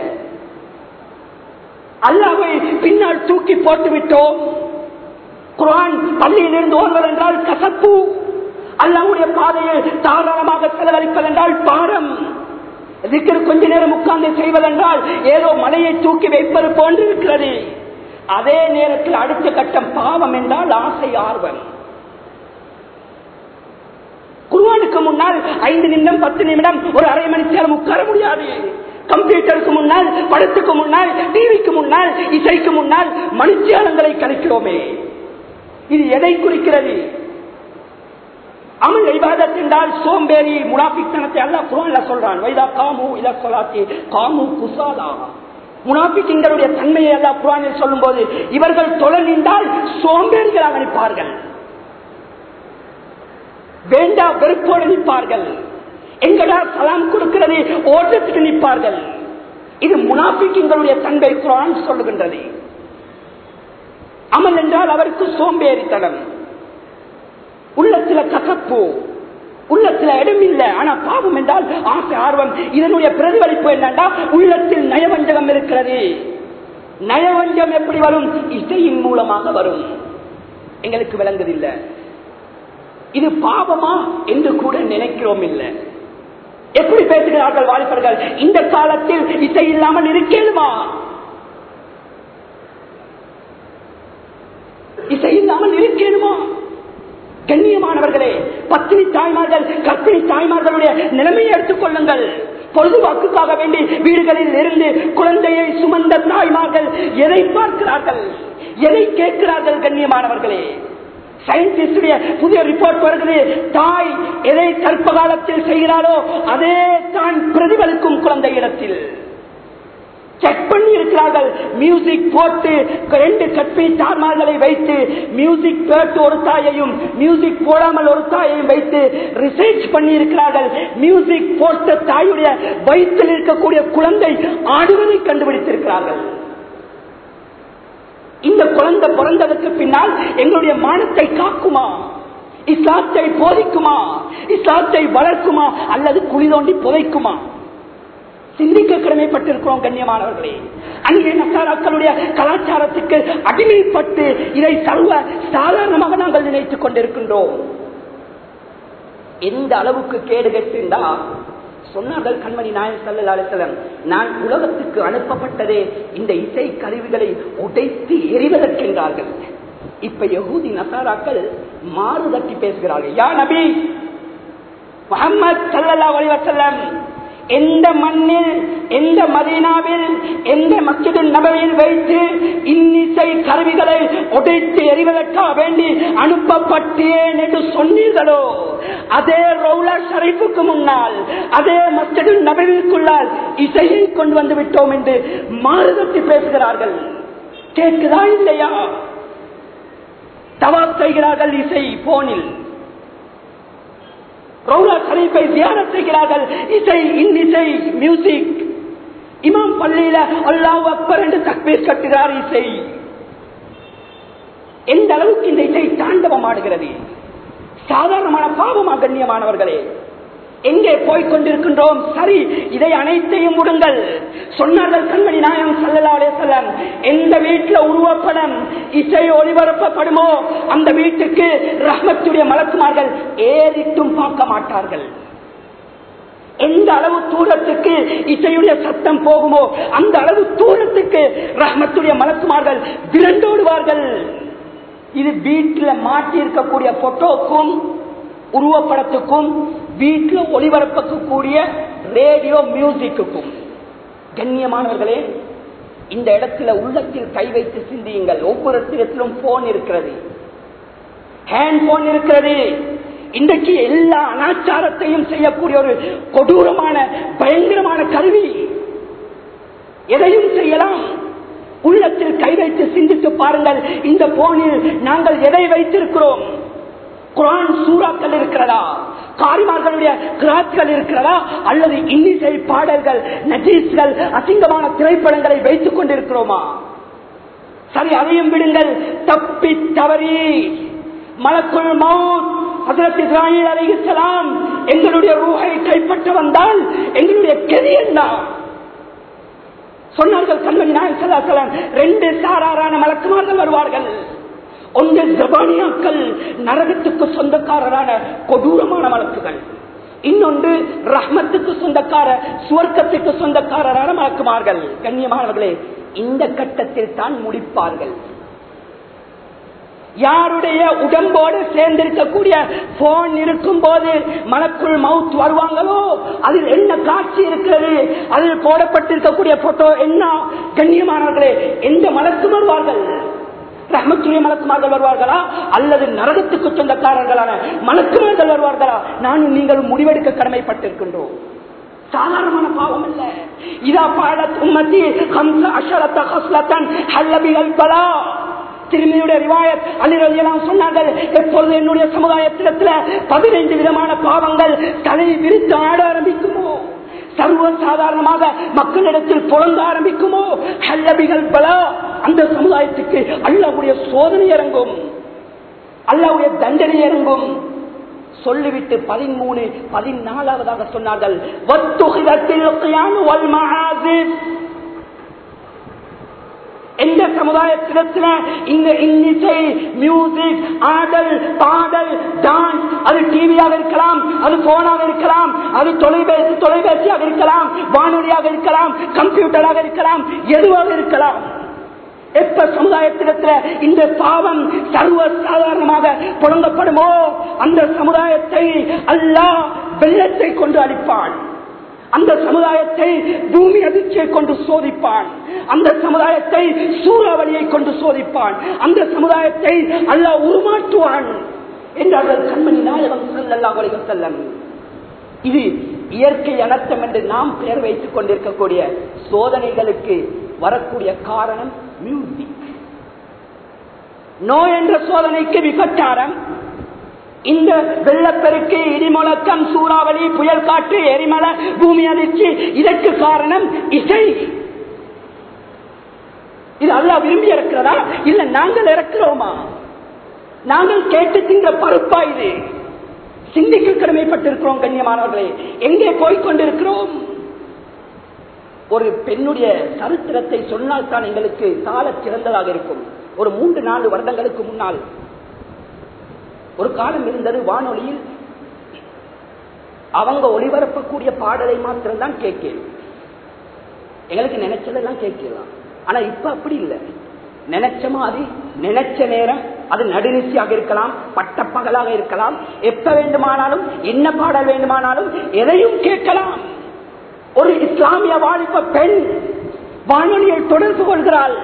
S1: அல்லாவை பின்னால் தூக்கி போட்டு விட்டோம் குரான் பள்ளியிலிருந்து ஓடுவது என்றால் கசப்பு அல்லாவுடைய பாதையில் தாராளமாக செலவழிப்பது என்றால் பாரம் இதுக்கு கொஞ்ச நேரம் உட்கார்ந்து செய்வதென்றால் ஏதோ மலையை தூக்கி வைப்பது போன்று இருக்கிறது அதே நேரத்தில் அடுத்த கட்டம் பாவம் என்றால் ஆசை ஆர்வம் குருவானுக்கு முன்னால் ஐந்து நிமிடம் பத்து நிமிடம் ஒரு அரை மணி நேரம் உட்கார முடியாது கம்ப்யூட்டருக்கு முன்னால் படத்துக்கு முன்னால் டிவிக்கு முன்னால் இசைக்கு முன்னால் மனுஷியானங்களை கழிக்கிறோமே இது எதை குறிக்கிறது அமல் இபாதத் என்றால் சோம்பேறி முனாபித்தனத்தை அல்ல குரான்ல சொல்றான் வைதா காமு இல சொலாத்தி காமு குசாலா முனாபிக்கிங்களுடைய தன்மையை அல்ல குரானில் சொல்லும் போது இவர்கள் தொலை நின்றால் சோம்பேறிகளாக நிற்பார்கள் வேண்டா வெறுப்போடு நிற்பார்கள் எங்கடா சலாம் கொடுக்கிறது ஓட்டத்துக்கு நிற்பார்கள் இது முனாபிக்கிங்களுடைய தன்மை குரான் சொல்லுகின்றது அமல் என்றால் அவருக்கு சோம்பேறித்தனம் உள்ளத்துல கசப்பு உள்ளத்துல இடம் இல்லை ஆனா பாவம் என்றால் ஆசை ஆர்வம் இதனுடைய பிரதிபலிப்பு என்னன்னா உள்ளத்தில் நயவஞ்சகம் இருக்கிறது நயவஞ்சம் எப்படி வரும் இசையின் மூலமாக வரும் எங்களுக்கு விளங்குதில்லை இது பாவமா என்று கூட நினைக்கிறோம் இல்லை எப்படி பேசுகிறார்கள் வாலிபர்கள் இந்த காலத்தில் இசை இல்லாமல் இருக்கேனுமா இசை இல்லாமல் இருக்கேனுமா கண்ணியமானவர்களே பத்தினி தாய்மார்கள் கற்பிணி தாய்மார்களுடைய நிலைமையை எடுத்துக் கொள்ளுங்கள் பொழுதுபாக்குக்காக வேண்டி வீடுகளில் இருந்து குழந்தையை சுமந்த தாய்மார்கள் எதை பார்க்கிறார்கள் எதை கேட்கிறார்கள் கண்ணியமானவர்களே சயின்டிஸ்டுடைய புதிய ரிப்போர்ட் வருகிறது தாய் எதை கற்ப காலத்தில் செய்கிறாரோ அதே தான் பிரதிபலிக்கும் குழந்தை இடத்தில் செக் பண்ணி இருக்கிறார்கள் மியூசிக் போட்டு ரெண்டு கற்பி தார்மார்களை வைத்து மியூசிக் கேட்டு ஒரு தாயையும் மியூசிக் போடாமல் ஒரு தாயையும் வைத்து ரிசர்ச் பண்ணி இருக்கிறார்கள் மியூசிக் போட்ட தாயுடைய வயிற்றில் இருக்கக்கூடிய குழந்தை ஆடுவதை கண்டுபிடித்திருக்கிறார்கள் இந்த குழந்தை பிறந்ததற்கு பின்னால் எங்களுடைய மானத்தை காக்குமா இஸ்லாத்தை போதிக்குமா இஸ்லாத்தை வளர்க்குமா அல்லது குழி தோண்டி புதைக்குமா சிந்திக்க கடமைப்பட்டிருக்கிறோம் கண்ணியமானவர்களே அங்கே நசாராக்களுடைய கலாச்சாரத்துக்கு அடிமைப்பட்டு இதை சர்வ சாதாரணமாக நாங்கள் நினைத்துக் கொண்டிருக்கின்றோம் எந்த அளவுக்கு கேடு கெட்டிருந்தா சொன்னார்கள் கண்மணி நாயன் சல்லா அலிசலம் நான் உலகத்துக்கு அனுப்பப்பட்டதே இந்த இசை கருவிகளை உடைத்து எறிவதற்கென்றார்கள் இப்ப யகூதி நசாராக்கள் மாறு தட்டி பேசுகிறார்கள் யா நபி முகமது சல்லல்லா அலிவசல்லம் எந்த மண்ணில் எந்த மதீனாவில் எந்த மக்கிது நபையில் வைத்து இன்னிசை கருவிகளை உடைத்து எறிவதற்காக வேண்டி அனுப்பப்பட்டேன் என்று சொன்னீர்களோ அதே ரவுலா ஷரீஃபுக்கு முன்னால் அதே மஸ்ஜிது நபவிற்குள்ளால் இசையை கொண்டு வந்து விட்டோம் என்று மாறுதட்டி பேசுகிறார்கள் கேட்குதா இல்லையா தவாப் செய்கிறார்கள் இசை போனில் ரவுலா ஷரீஃபை தியானம் செய்கிறார்கள் இசை இன்னிசை மியூசிக் இமாம் பள்ளியில அல்லாஹ் அக்பர் என்று தக்பீர் கட்டுகிறார் இசை எந்த அளவுக்கு இந்த இசை தாண்டவம் ஆடுகிறது சாதாரணமான பாவமா கண்ணியமானவர்களே எங்கே போய் கொண்டிருக்கின்றோம் சரி இதை அனைத்தையும் விடுங்கள் சொன்னார்கள் கண்மணி நாயம் சல்லலாலே செல்லம் எந்த வீட்டுல உருவப்படம் இசை ஒளிபரப்பப்படுமோ அந்த வீட்டுக்கு ரஹ்மத்துடைய மலக்குமார்கள் ஏறிட்டும் பார்க்க மாட்டார்கள் எந்த அளவு தூரத்துக்கு இசையுடைய சத்தம் போகுமோ அந்த அளவு தூரத்துக்கு ரஹ்மத்துடைய மலக்குமார்கள் விரண்டோடுவார்கள் இது வீட்டில் மாட்டி இருக்கக்கூடிய போட்டோக்கும் உருவப்படத்துக்கும் வீட்டில் ஒளிபரப்பக்கூடிய ரேடியோ மியூசிக்குக்கும் கண்ணியமானவர்களே இந்த இடத்துல உள்ளத்தில் கை வைத்து சிந்தியுங்கள் ஒவ்வொரு இடத்திலும் போன் இருக்கிறது ஹேண்ட் போன் இருக்கிறது இன்றைக்கு எல்லா அனாச்சாரத்தையும் செய்யக்கூடிய ஒரு கொடூரமான பயங்கரமான கருவி எதையும் செய்யலாம் உள்ளத்தில் கை வைத்து சிந்தித்து பாருங்கள் இந்த போனில் நாங்கள் எதை வைத்திருக்கிறோம் குரான் சூறாக்கள் இருக்கிறதா காரிமார்களுடைய கிராத்கள் இருக்கிறதா அல்லது இன்னிசை பாடல்கள் நஜீஸ்கள் அசிங்கமான திரைப்படங்களை வைத்துக் கொண்டிருக்கிறோமா சரி அதையும் விடுங்கள் தப்பி தவறி மலக்குள் மவுத் ஹசரத் இஸ்ராயில் அலைஹிஸ்ஸலாம் எங்களுடைய ரூஹை கைப்பற்ற வந்தால் எங்களுடைய கெதி என்ன சொன்னார்கள் கண்மணி நாயன் சல்லாசலம் ரெண்டு சாராரான மலக்குமார்கள் வருவார்கள் ஒன்று ஜபானியாக்கள் நரகத்துக்கு சொந்தக்காரரான கொடூரமான வழக்குகள் இன்னொன்று ரஹ்மத்துக்கு சொந்தக்கார சுவர்க்கத்துக்கு சொந்தக்காரரான மலக்குமார்கள் கண்ணியமானவர்களே இந்த கட்டத்தில் தான் முடிப்பார்கள் யாருடைய உடம்போடு சேர்ந்திருக்கக்கூடிய போன் இருக்கும் போது மனக்குள் மவுத் வருவாங்களோ அதில் என்ன காட்சி இருக்கிறது அதில் போடப்பட்டிருக்கக்கூடிய போட்டோ என்ன கண்ணியமானவர்களே எந்த மலக்கு வருவார்கள் ரஹமத்துடைய மலக்குமார்கள் வருவார்களா அல்லது நரகத்துக்கு சொந்தக்காரர்களான மலக்குமார்கள் வருவார்களா நானும் நீங்களும் முடிவெடுக்க கடமைப்பட்டிருக்கின்றோம் சாதாரணமான பாவம் அல்ல இதா பாடத் உம்மத்தி ஹம்ச அஷரத்த ஹஸ்லத்தன் ஹல்லபிகள் பலா திருமையுடைய ரிவாயத் அலிரலியெல்லாம் சொன்னார்கள் எப்பொழுது என்னுடைய சமுதாயத்திடத்துல பதினைந்து விதமான பாவங்கள் தலை விரித்து ஆட ஆரம்பிக்குமோ சர்வ சாதாரணமாக மக்களிடத்தில் புலங்க ஆரம்பிக்குமோ ஹல்லபிகள் பலா அந்த சமுதாயத்துக்கு அல்லாவுடைய சோதனை இறங்கும் அல்லாவுடைய தண்டனை இறங்கும் சொல்லிவிட்டு பதிமூணு பதினாலாவதாக சொன்னார்கள் எந்த சமுதாயத்திடத்தில் இந்த இன்னிசை மியூசிக் ஆடல் பாடல் டான்ஸ் அது டிவியாக இருக்கலாம் அது போனாக இருக்கலாம் அது தொலைபேசி தொலைபேசியாக இருக்கலாம் வானொலியாக இருக்கலாம் கம்ப்யூட்டராக இருக்கலாம் எதுவாக இருக்கலாம் எப்ப சமுதாயத்திடத்தில் இந்த பாவம் சர்வ சாதாரணமாக புழங்கப்படுமோ அந்த சமுதாயத்தை அல்லாஹ் வெள்ளத்தை கொண்டு அளிப்பான் அந்த சமுதாயத்தை பூமி அதிர்ச்சியை கொண்டு சோதிப்பான் அந்த சமுதாயத்தை சூறாவளியை கொண்டு சோதிப்பான் அந்த சமுதாயத்தை அல்லாஹ் உருமாற்றுவான் என்றார்கள் கண்மணி நாயகம் செல்லல்லா வலிகம் செல்லம் இது இயற்கை அனர்த்தம் என்று நாம் பெயர் வைத்துக் கொண்டிருக்கக்கூடிய சோதனைகளுக்கு வரக்கூடிய காரணம் மியூசிக் நோய் என்ற சோதனைக்கு விபச்சாரம் இந்த வெள்ளப்பெருக்கு இடிமுழக்கம் சூறாவளி புயல் காற்று எரிமலை பூமி அதிர்ச்சி இதற்கு காரணம் இசை இது அல்லா விரும்பி இருக்கிறதா இல்ல நாங்கள் இறக்கிறோமா நாங்கள் கேட்டு தின்ற பருப்பா இது சிந்திக்க கடமைப்பட்டிருக்கிறோம் கண்ணியமானவர்களே எங்கே போய்கொண்டிருக்கிறோம் ஒரு பெண்ணுடைய சரித்திரத்தை சொன்னால் தான் எங்களுக்கு கால சிறந்ததாக இருக்கும் ஒரு மூன்று நாலு வருடங்களுக்கு முன்னால் ஒரு காலம் இருந்தது வானொலியில் அவங்க ஒளிபரப்பக்கூடிய பாடலை மாத்திரம்தான் கேட்கலாம் எங்களுக்கு நினைச்சதெல்லாம் கேட்கலாம் ஆனா இப்ப அப்படி இல்லை நினைச்ச மாதிரி நினைச்ச நேரம் அது நடுநிசியாக இருக்கலாம் பட்டப்பகலாக இருக்கலாம் எப்ப வேண்டுமானாலும் என்ன பாடல் வேண்டுமானாலும் எதையும் கேட்கலாம் ஒரு இஸ்லாமிய வாலிப பெண் வானொலியை தொடர்பு கொள்கிறாள்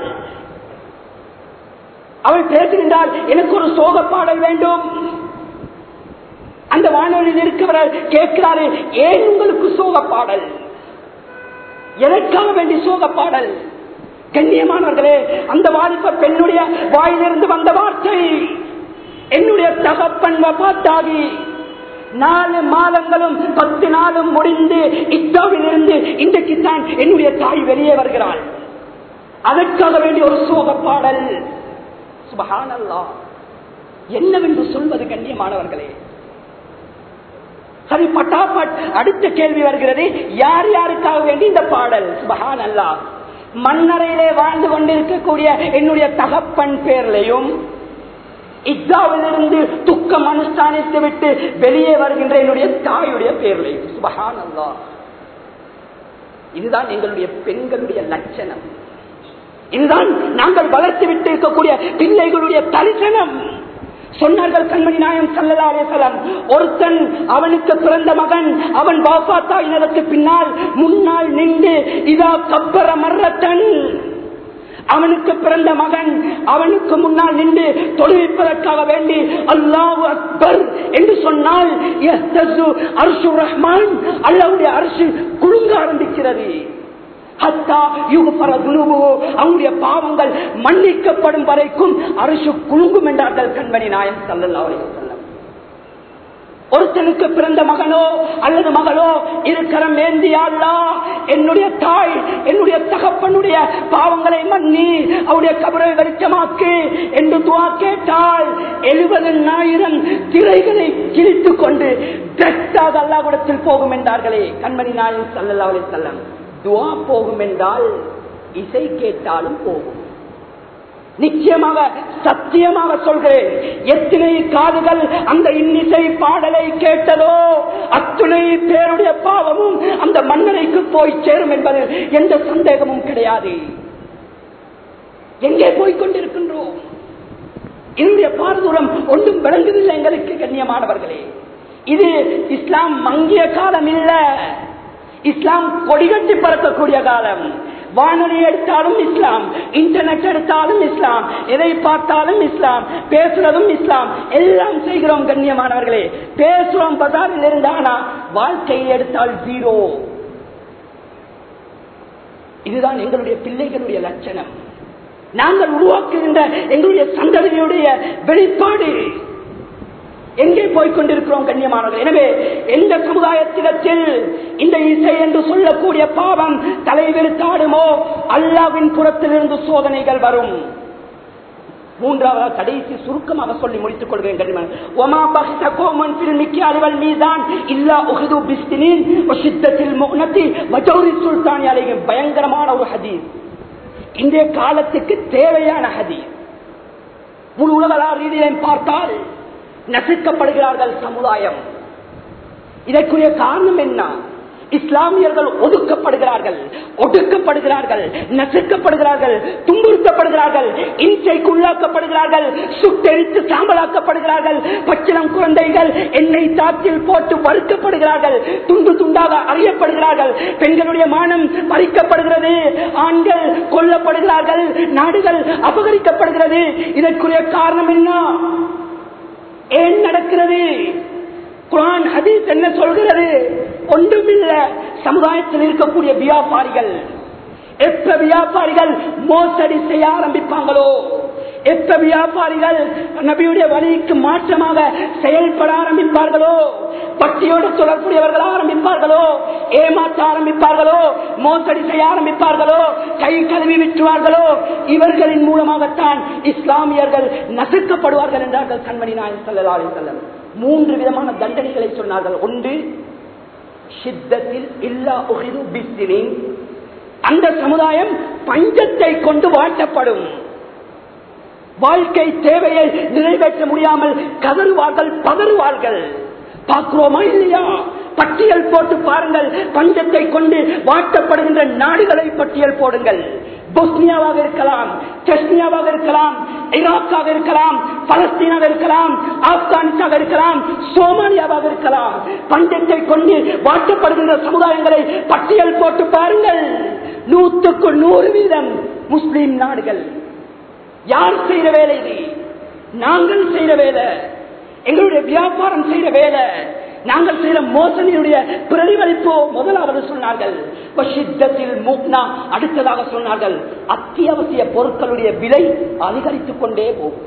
S1: அவள் பேசுகின்றால் எனக்கு ஒரு சோக பாடல் வேண்டும் அந்த வானொலியில் இருக்கிறவர் கேட்கிறாரு ஏன் உங்களுக்கு சோக பாடல் எதற்காக வேண்டி சோக பாடல் கண்ணியமானவர்களே அந்த வாலிப பெண்ணுடைய வாயிலிருந்து வந்த வார்த்தை என்னுடைய தகப்பன் வபாத்தாகி நாலு மாதங்களும் பத்து நாளும் முடிந்து இத்தாவில் இருந்து இன்றைக்கு தான் என்னுடைய தாய் வெளியே வருகிறாள் அதற்காக வேண்டிய ஒரு சோக பாடல் சுபஹானல்லா என்னவென்று சொல்வது கண்ணியமானவர்களே சரி பட்டாபட் அடுத்த கேள்வி வருகிறது யார் யாருக்காக வேண்டி இந்த பாடல் சுபஹான் அல்லா மண்ணறையிலே வாழ்ந்து கொண்டிருக்கக்கூடிய என்னுடைய தகப்பன் பேர்லையும் இத்தாவிலிருந்து துக்கம் அனுஷ்டானித்து விட்டு வெளியே வருகின்ற என்னுடைய தாயுடைய பேர்லையும் சுபஹான் அல்லா இதுதான் எங்களுடைய பெண்களுடைய லட்சணம் இதுதான் நாங்கள் வளர்த்து விட்டு இருக்கக்கூடிய பிள்ளைகளுடைய தரிசனம் சொன்னார்கள் கண்மணி நாயம் சல்லலாசலம் ஒருத்தன் அவனுக்கு பிறந்த மகன் அவன் பாப்பா தாயினருக்கு பின்னால் முன்னால் நின்று இதா கப்பர மர்ரத்தன் அவனுக்கு பிறந்த மகன் அவனுக்கு முன்னால் நின்று தொழுவிப்பதற்காக வேண்டி அல்லாஹு அக்பர் என்று சொன்னால் அர்ஷு ரஹ்மான் அல்லாவுடைய அரசு குழுங்க ஆரம்பிக்கிறது அவனுடைய பாவங்கள் மன்னிக்கப்படும் வரைக்கும் அரசு குழுங்கும் என்றார்கள் கண்மணி நாயம் சல்லல்லா செல்லம் ஒருத்தனுக்கு பிறந்த மகனோ அல்லது மகளோ இருக்கரம் ஏந்தியாளா என்னுடைய தாய் என்னுடைய தகப்பனுடைய பாவங்களை மன்னி அவருடைய கபரை வெளிச்சமாக்கு என்று துவா கேட்டால் எழுபதனாயிரம் திரைகளை கிழித்துக் கொண்டு டிரெக்டாக அல்லாவிடத்தில் போகும் என்றார்களே கண்மணி நாயம் சல்லல்லா செல்லம் துவா போகும் என்றால் இசை கேட்டாலும் போகும் நிச்சயமாக சத்தியமாக சொல்கிறேன் எத்தனை காதுகள் அந்த இன்னிசை பாடலை கேட்டதோ அத்துணை பேருடைய பாவமும் அந்த மன்னரைக்கு போய் சேரும் என்பது எந்த சந்தேகமும் கிடையாது எங்கே போய் கொண்டிருக்கின்றோம் என்னுடைய பாரதூரம் ஒன்றும் விளங்குதில்லை எங்களுக்கு கண்ணியமானவர்களே இது இஸ்லாம் மங்கிய காலம் இல்ல இஸ்லாம் கொடிகட்டி பறக்கக்கூடிய காலம் வானொலி எடுத்தாலும் இஸ்லாம் இன்டர்நெட் எடுத்தாலும் இஸ்லாம் எதை பார்த்தாலும் இஸ்லாம் பேசுறதும் இஸ்லாம் எல்லாம் செய்கிறோம் கண்ணியமானவர்களே பேசுறோம் பஜாரில் இருந்தானா வாழ்க்கையை எடுத்தால் ஜீரோ இதுதான் எங்களுடைய பிள்ளைகளுடைய லட்சணம் நாங்கள் உருவாக்குகின்ற எங்களுடைய சந்ததியுடைய வெளிப்பாடு எங்கே போய்கொண்டிருக்கிறோம் கண்ணியமானவர்கள் எனவே எந்த சமுதாயத்திடத்தில் இந்த இசை என்று சொல்லக்கூடிய பாவம் தலைவிரித்தாடுமோ அல்லாவின் புறத்திலிருந்து சோதனைகள் வரும் மூன்றாவது கடைசி சுருக்கமாக சொல்லி முடித்துக் கொள்கிறேன் கண்ணியமான ஒமா பக்த கோமன் பில்மிக்கி அலுவல் மீதான் இல்லா உஹது பிஸ்தினின் சித்தத்தில் முகனத்தி வஜௌரி சுல்தானி அலையும் பயங்கரமான ஒரு ஹதீஸ் இன்றைய காலத்துக்கு தேவையான ஹதீஸ் முழு உலகளா ரீதியிலும் பார்த்தால் நசுக்கப்படுகிறார்கள் சமுதாயம் இதற்குரிய காரணம் என்ன இஸ்லாமியர்கள் ஒதுக்கப்படுகிறார்கள் ஒடுக்கப்படுகிறார்கள் நசுக்கப்படுகிறார்கள் துன்புறுத்தப்படுகிறார்கள் இன்றைக்குள்ளாக்கப்படுகிறார்கள் சுட்டெரித்து சாம்பலாக்கப்படுகிறார்கள் பச்சிலம் குழந்தைகள் எண்ணெய் தாத்தில் போட்டு வறுக்கப்படுகிறார்கள் துண்டு துண்டாக அறியப்படுகிறார்கள் பெண்களுடைய மானம் பறிக்கப்படுகிறது ஆண்கள் கொல்லப்படுகிறார்கள் நாடுகள் அபகரிக்கப்படுகிறது இதற்குரிய காரணம் என்ன ஏன் நடக்கிறது குரான் ஹதீஸ் என்ன சொல்கிறது ஒன்றுமில்ல சமுதாயத்தில் இருக்கக்கூடிய வியாபாரிகள் எப்ப வியாபாரிகள் மோசடி செய்ய ஆரம்பிப்பாங்களோ எப்ப வியாபாரிகள் நபியுடைய வழிக்கு மாற்றமாக செயல்பட ஆரம்பிப்பார்களோ பட்டியோடு தொடர்புடையவர்கள் ஆரம்பிப்பார்களோ ஏமாற்ற ஆரம்பிப்பார்களோ மோசடி செய்ய ஆரம்பிப்பார்களோ கை கழுவி விட்டுவார்களோ இவர்களின் மூலமாகத்தான் இஸ்லாமியர்கள் நசுக்கப்படுவார்கள் என்றார்கள் கண்மணி நாயன் செல்லலாளி செல்லம் மூன்று விதமான தண்டனைகளை சொன்னார்கள் ஒன்று சித்தத்தில் இல்லா உகிது பிஸ்திரின் அந்த சமுதாயம் பஞ்சத்தை கொண்டு வாட்டப்படும் வாழ்க்கை தேவையை நிறைவேற்ற முடியாமல் கதறுவார்கள் பதறுவார்கள் பார்க்கிறோமா இல்லையா பட்டியல் போட்டு பாருங்கள் பஞ்சத்தை கொண்டு வாட்டப்படுகின்ற நாடுகளை பட்டியல் போடுங்கள் பொஸ்னியாவாக இருக்கலாம் செஸ்னியாவாக இருக்கலாம் ஈராக்காக இருக்கலாம் பலஸ்தீனாக இருக்கலாம் ஆப்கானிஸ்தாக இருக்கலாம் சோமாலியாவாக இருக்கலாம் பஞ்சத்தை கொண்டு வாட்டப்படுகின்ற சமுதாயங்களை பட்டியல் போட்டு பாருங்கள் நூற்றுக்கு நூறு வீதம் முஸ்லிம் நாடுகள் யார் செய்யற வேலை இது நாங்கள் செய்யற வேலை எங்களுடைய வியாபாரம் செய்யற வேலை நாங்கள் செய்யற மோசடியுடைய பிரதிபலிப்போ முதலாவது சொன்னார்கள் மூக்னா அடுத்ததாக சொன்னார்கள் அத்தியாவசிய பொருட்களுடைய விலை அதிகரித்துக் கொண்டே போகும்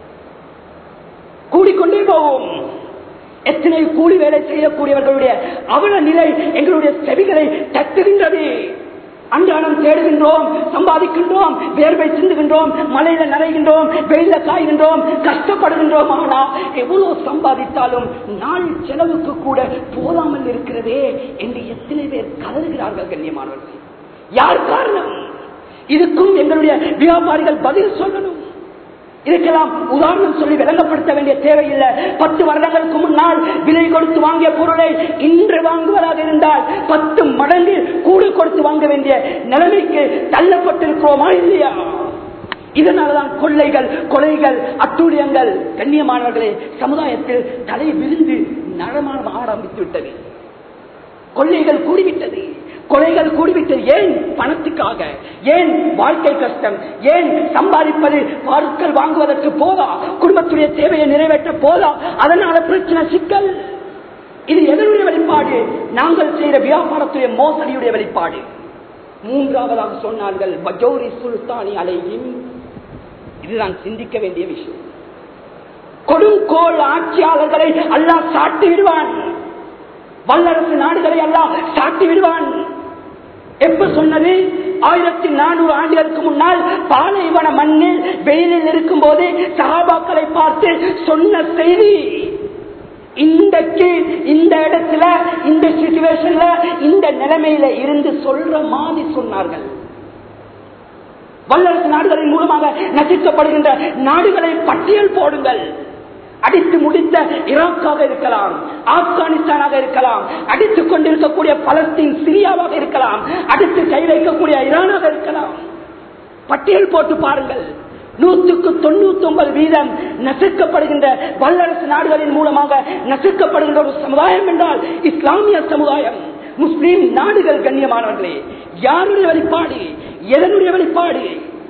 S1: கூடிக்கொண்டே போகும் எத்தனை கூலி வேலை செய்யக்கூடியவர்களுடைய அவல நிலை எங்களுடைய செவிகளை தட்டுகின்றது அன்றாடம் தேடுகின்றோம் சம்பாதிக்கின்றோம் வேர்வை சிந்துகின்றோம் மலையில நனைகின்றோம் வெயில காய்கின்றோம் கஷ்டப்படுகின்றோம் ஆனா எவ்வளவு சம்பாதித்தாலும் நாள் செலவுக்கு கூட போதாமல் இருக்கிறதே என்று எத்தனை பேர் கதறுகிறார்கள் கண்ணியமானவர்கள் யார் காரணம் இதுக்கும் எங்களுடைய வியாபாரிகள் பதில் சொல்லணும் இதுக்கெல்லாம் உதாரணம் சொல்லி விளங்கப்படுத்த வேண்டிய தேவையில்லை பத்து வருடங்களுக்கு முன்னால் விலை கொடுத்து வாங்கிய பொருளை இன்று வாங்குவதாக இருந்தால் பத்து மடங்கு கூடு கொடுத்து வாங்க வேண்டிய நிலைமைக்கு தள்ளப்பட்டிருக்கிறோமா இல்லையா இதனாலதான் கொள்ளைகள் கொலைகள் அட்டூழியங்கள் கண்ணியமானவர்களே சமுதாயத்தில் தலை விரிந்து நடமாட ஆரம்பித்து விட்டது கொள்ளைகள் கூடிவிட்டது கொலைகள் கூடிவிட்டது ஏன் பணத்துக்காக ஏன் வாழ்க்கை கஷ்டம் ஏன் சம்பாதிப்பது பொருட்கள் வாங்குவதற்கு போதா குடும்பத்துடைய தேவையை நிறைவேற்ற போதா அதனால பிரச்சனை சிக்கல் இது எதனுடைய வெளிப்பாடு நாங்கள் செய்த வியாபாரத்துடைய மோசடியுடைய வெளிப்பாடு மூன்றாவதாக சொன்னார்கள் பஜோரி சுல்தானி அலையும் இதுதான் சிந்திக்க வேண்டிய விஷயம் கொடுங்கோல் ஆட்சியாளர்களை அல்லாஹ் சாட்டி விடுவான் வல்லரசு நாடுகளை எல்லாம் சாட்டி விடுவான் எப்ப சொன்னது ஆயிரத்தி நானூறு ஆண்டுகளுக்கு முன்னால் பாலைவன மண்ணில் வெயிலில் இருக்கும் போது சகாபாக்களை பார்த்து சொன்ன செய்தி இன்றைக்கு இந்த இடத்துல இந்த சிச்சுவேஷன்ல இந்த நிலைமையில இருந்து சொல்ற மாதிரி சொன்னார்கள் வல்லரசு நாடுகளின் மூலமாக நசிக்கப்படுகின்ற நாடுகளை பட்டியல் போடுங்கள் அடித்து முடித்த ஈராக்காக இருக்கலாம் ஆப்கானிஸ்தானாக இருக்கலாம் அடித்துக் கொண்டிருக்கக்கூடிய பலஸ்தீன் சிரியாவாக இருக்கலாம் அடுத்து கை வைக்கக்கூடிய ஈரானாக இருக்கலாம் பட்டியல் போட்டு பாருங்கள் நூற்றுக்கு தொண்ணூத்தி ஒன்பது வீதம் நசுக்கப்படுகின்ற வல்லரசு நாடுகளின் மூலமாக நசுக்கப்படுகின்ற ஒரு சமுதாயம் என்றால் இஸ்லாமிய சமுதாயம் முஸ்லீம் நாடுகள் கண்ணியமானவர்களே யாருடைய வெளிப்பாடு எதனுடைய வெளிப்பாடு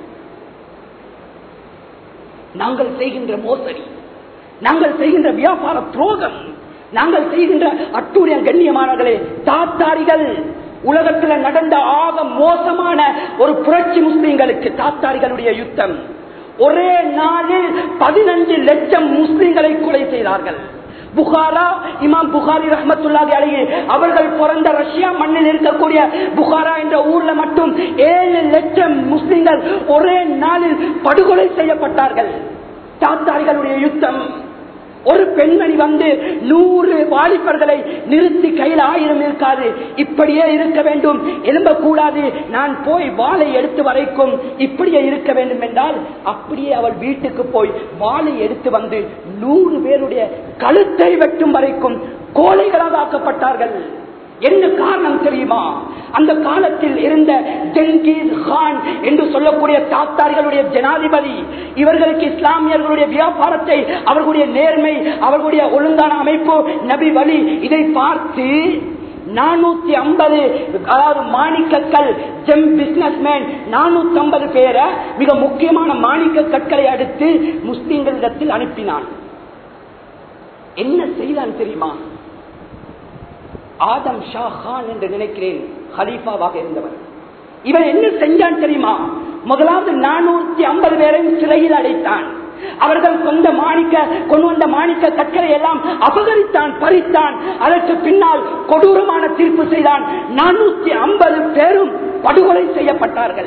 S1: நாங்கள் செய்கின்ற மோசடி நாங்கள் செய்கின்ற வியாபார துரோகம் நாங்கள் செய்கின்ற அட்டூழிய கண்ணியமானவர்களே தாத்தாரிகள் உலகத்தில் நடந்த ஆக மோசமான ஒரு புரட்சி முஸ்லிம்களுக்கு தாத்தாரிகளுடைய யுத்தம் ஒரே நாளில் பதினஞ்சு லட்சம் முஸ்லிம்களை கொலை செய்தார்கள் புகாரா இமாம் புகாரி ரஹமத்துல்லாதி அழகி அவர்கள் பிறந்த ரஷ்யா மண்ணில் இருக்கக்கூடிய புகாரா என்ற ஊர்ல மட்டும் ஏழு லட்சம் முஸ்லிம்கள் ஒரே நாளில் படுகொலை செய்யப்பட்டார்கள் தாத்தாரிகளுடைய யுத்தம் ஒரு பெண்மணி வந்து நூறு வாலிபர்களை நிறுத்தி கையில் ஆயிரம் இருக்காது இப்படியே இருக்க வேண்டும் எழும்பக்கூடாது நான் போய் வாளை எடுத்து வரைக்கும் இப்படியே இருக்க வேண்டும் என்றால் அப்படியே அவள் வீட்டுக்கு போய் வாளை எடுத்து வந்து நூறு பேருடைய கழுத்தை வெட்டும் வரைக்கும் கோழைகளாக ஆக்கப்பட்டார்கள் என்ன காரணம் தெரியுமா அந்த காலத்தில் இருந்த ஜெங்கீஸ் கான் என்று சொல்லக்கூடிய தாத்தார்களுடைய ஜனாதிபதி இவர்களுக்கு இஸ்லாமியர்களுடைய வியாபாரத்தை அவர்களுடைய நேர்மை அவர்களுடைய ஒழுங்கான அமைப்பு நபி வழி இதை பார்த்து நானூத்தி ஐம்பது அதாவது மாணிக்கக்கல் ஜெம் பிசினஸ்மேன் நானூத்தி ஐம்பது பேரை மிக முக்கியமான மாணிக்க கற்களை அடுத்து முஸ்லிம்களிடத்தில் அனுப்பினான் என்ன செய்தான் தெரியுமா ஆதம் ஷா கான் என்று நினைக்கிறேன் ஹலீஃபாவாக இருந்தவர் இவன் என்ன செஞ்சான் தெரியுமா முதலாவது நானூத்தி ஐம்பது பேரையும் சிறையில் அடைத்தான் அவர்கள் கொண்ட மாணிக்க கொண்டு வந்த மாணிக்க கற்களை எல்லாம் அபகரித்தான் பறித்தான் அதற்கு பின்னால் கொடூரமான தீர்ப்பு செய்தான் நானூத்தி ஐம்பது பேரும் படுகொலை செய்யப்பட்டார்கள்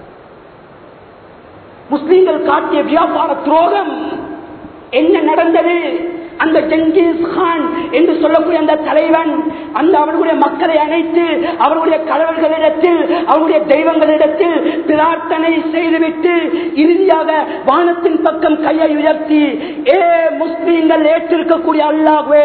S1: முஸ்லீம்கள் காட்டிய வியாபார துரோகம் என்ன நடந்தது அந்த ஜெங்கிஸ் கான் என்று சொல்லக்கூடிய அந்த தலைவன் அந்த அவர்களுடைய மக்களை அணைத்து அவர்களுடைய கடவுள்களிடத்தில் அவருடைய தெய்வங்களிடத்தில் பிரார்த்தனை செய்துவிட்டு இறுதியாக வானத்தின் பக்கம் கையை உயர்த்தி ஏ முஸ்லீம்கள் ஏற்றிருக்கக்கூடிய அல்லாகவே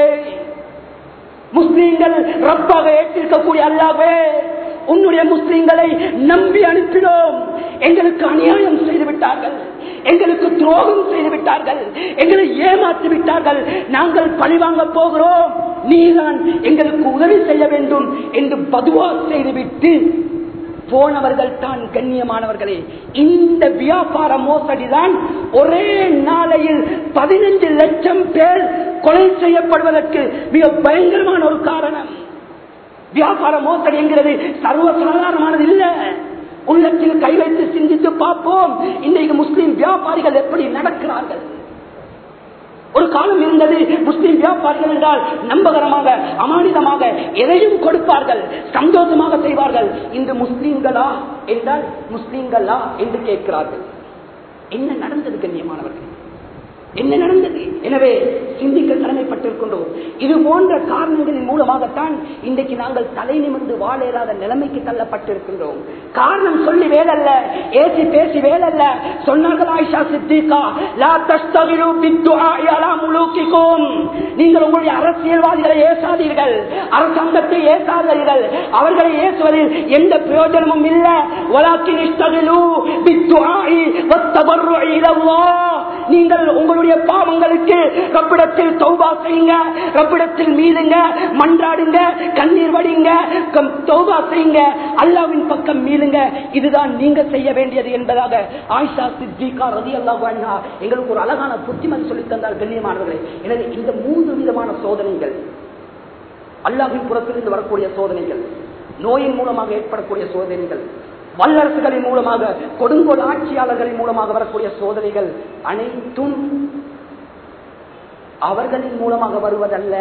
S1: முஸ்லீம்கள் ரப்பாக ஏற்றிருக்கக்கூடிய அல்லாகவே உன்னுடைய முஸ்லீம்களை நம்பி அனுப்பினோம் எங்களுக்கு அநியாயம் செய்து விட்டார்கள் எங்களுக்கு துரோகம் செய்து விட்டார்கள் எங்களை ஏமாற்றி விட்டார்கள் நாங்கள் பழிவாங்க போகிறோம் நீதான் எங்களுக்கு உதவி செய்ய வேண்டும் என்று பதுவா செய்துவிட்டு போனவர்கள் தான் கண்ணியமானவர்களே இந்த வியாபார மோசடிதான் ஒரே நாளையில் பதினஞ்சு லட்சம் பேர் கொலை செய்யப்படுவதற்கு மிக பயங்கரமான ஒரு காரணம் வியாபார மோசடி என்கிறது சர்வசாதாரணமானது இல்ல உள்ளத்தில் கை வைத்து சிந்தித்து பார்ப்போம் இன்றைக்கு முஸ்லிம் வியாபாரிகள் எப்படி நடக்கிறார்கள் ஒரு காலம் இருந்தது முஸ்லிம் வியாபாரிகள் என்றால் நம்பகரமாக அமானிதமாக எதையும் கொடுப்பார்கள் சந்தோஷமாக செய்வார்கள் இந்த முஸ்லீம்களா என்றால் முஸ்லீம்களா என்று கேட்கிறார்கள் என்ன நடந்தது கண்ணியமானவர்கள் என்ன நடந்தது எனவே சிந்திக்க கடமைப்பட்டிருக்கின்றோம் இது போன்ற காரணங்களின் மூலமாகத்தான் இன்றைக்கு நாங்கள் தலை நிமிர்ந்து வாழ இயலாத நிலைமைக்கு தள்ளப்பட்டிருக்கின்றோம் காரணம் சொல்லி வேலல்ல ஏசி பேசி வேலல்ல சொன்னார்கள் ஆயிஷா சித்திகா லா தஸ்தகிரு பித்துஆஇ அலா முலூக்கிக்கும் நீங்கள் உங்களுடைய அரசியல்வாதிகளை ஏசாதீர்கள் அரசாங்கத்தை ஏசாதீர்கள் அவர்களை ஏசுவதில் எந்த பிரயோஜனமும் இல்ல வலாக்கின் இஸ்தகிலு பித்துஆஇ வத்தபர்ருஇ இலல்லாஹ் நீங்கள் உங்களுடைய பாவங்களுக்கு ரப்பிடத்தில் தௌபா செய்யுங்க ரப்பிடத்தில் மீதுங்க மன்றாடுங்க கண்ணீர் வடிங்க கம்- தௌபா செய்யுங்க அல்லாவின் பக்கம் மீளுங்க இதுதான் நீங்க செய்ய வேண்டியது என்பதாக ஆயிஷா சித்திகா ரதி அல்லாஹ் எங்களுக்கு ஒரு அழகான புத்திமதி சொல்லித் தந்தார் கண்ணியமானவர்களே எனவே இந்த மூன்று விதமான சோதனைகள் அல்லாஹின் புறத்திலிருந்து வரக்கூடிய சோதனைகள் நோயின் மூலமாக ஏற்படக்கூடிய சோதனைகள் வல்லரசுகளின் மூலமாக கொடுங்கோல் ஆட்சியாளர்களின் மூலமாக வரக்கூடிய சோதனைகள் அனைத்தும் அவர்களின் மூலமாக வருவதல்ல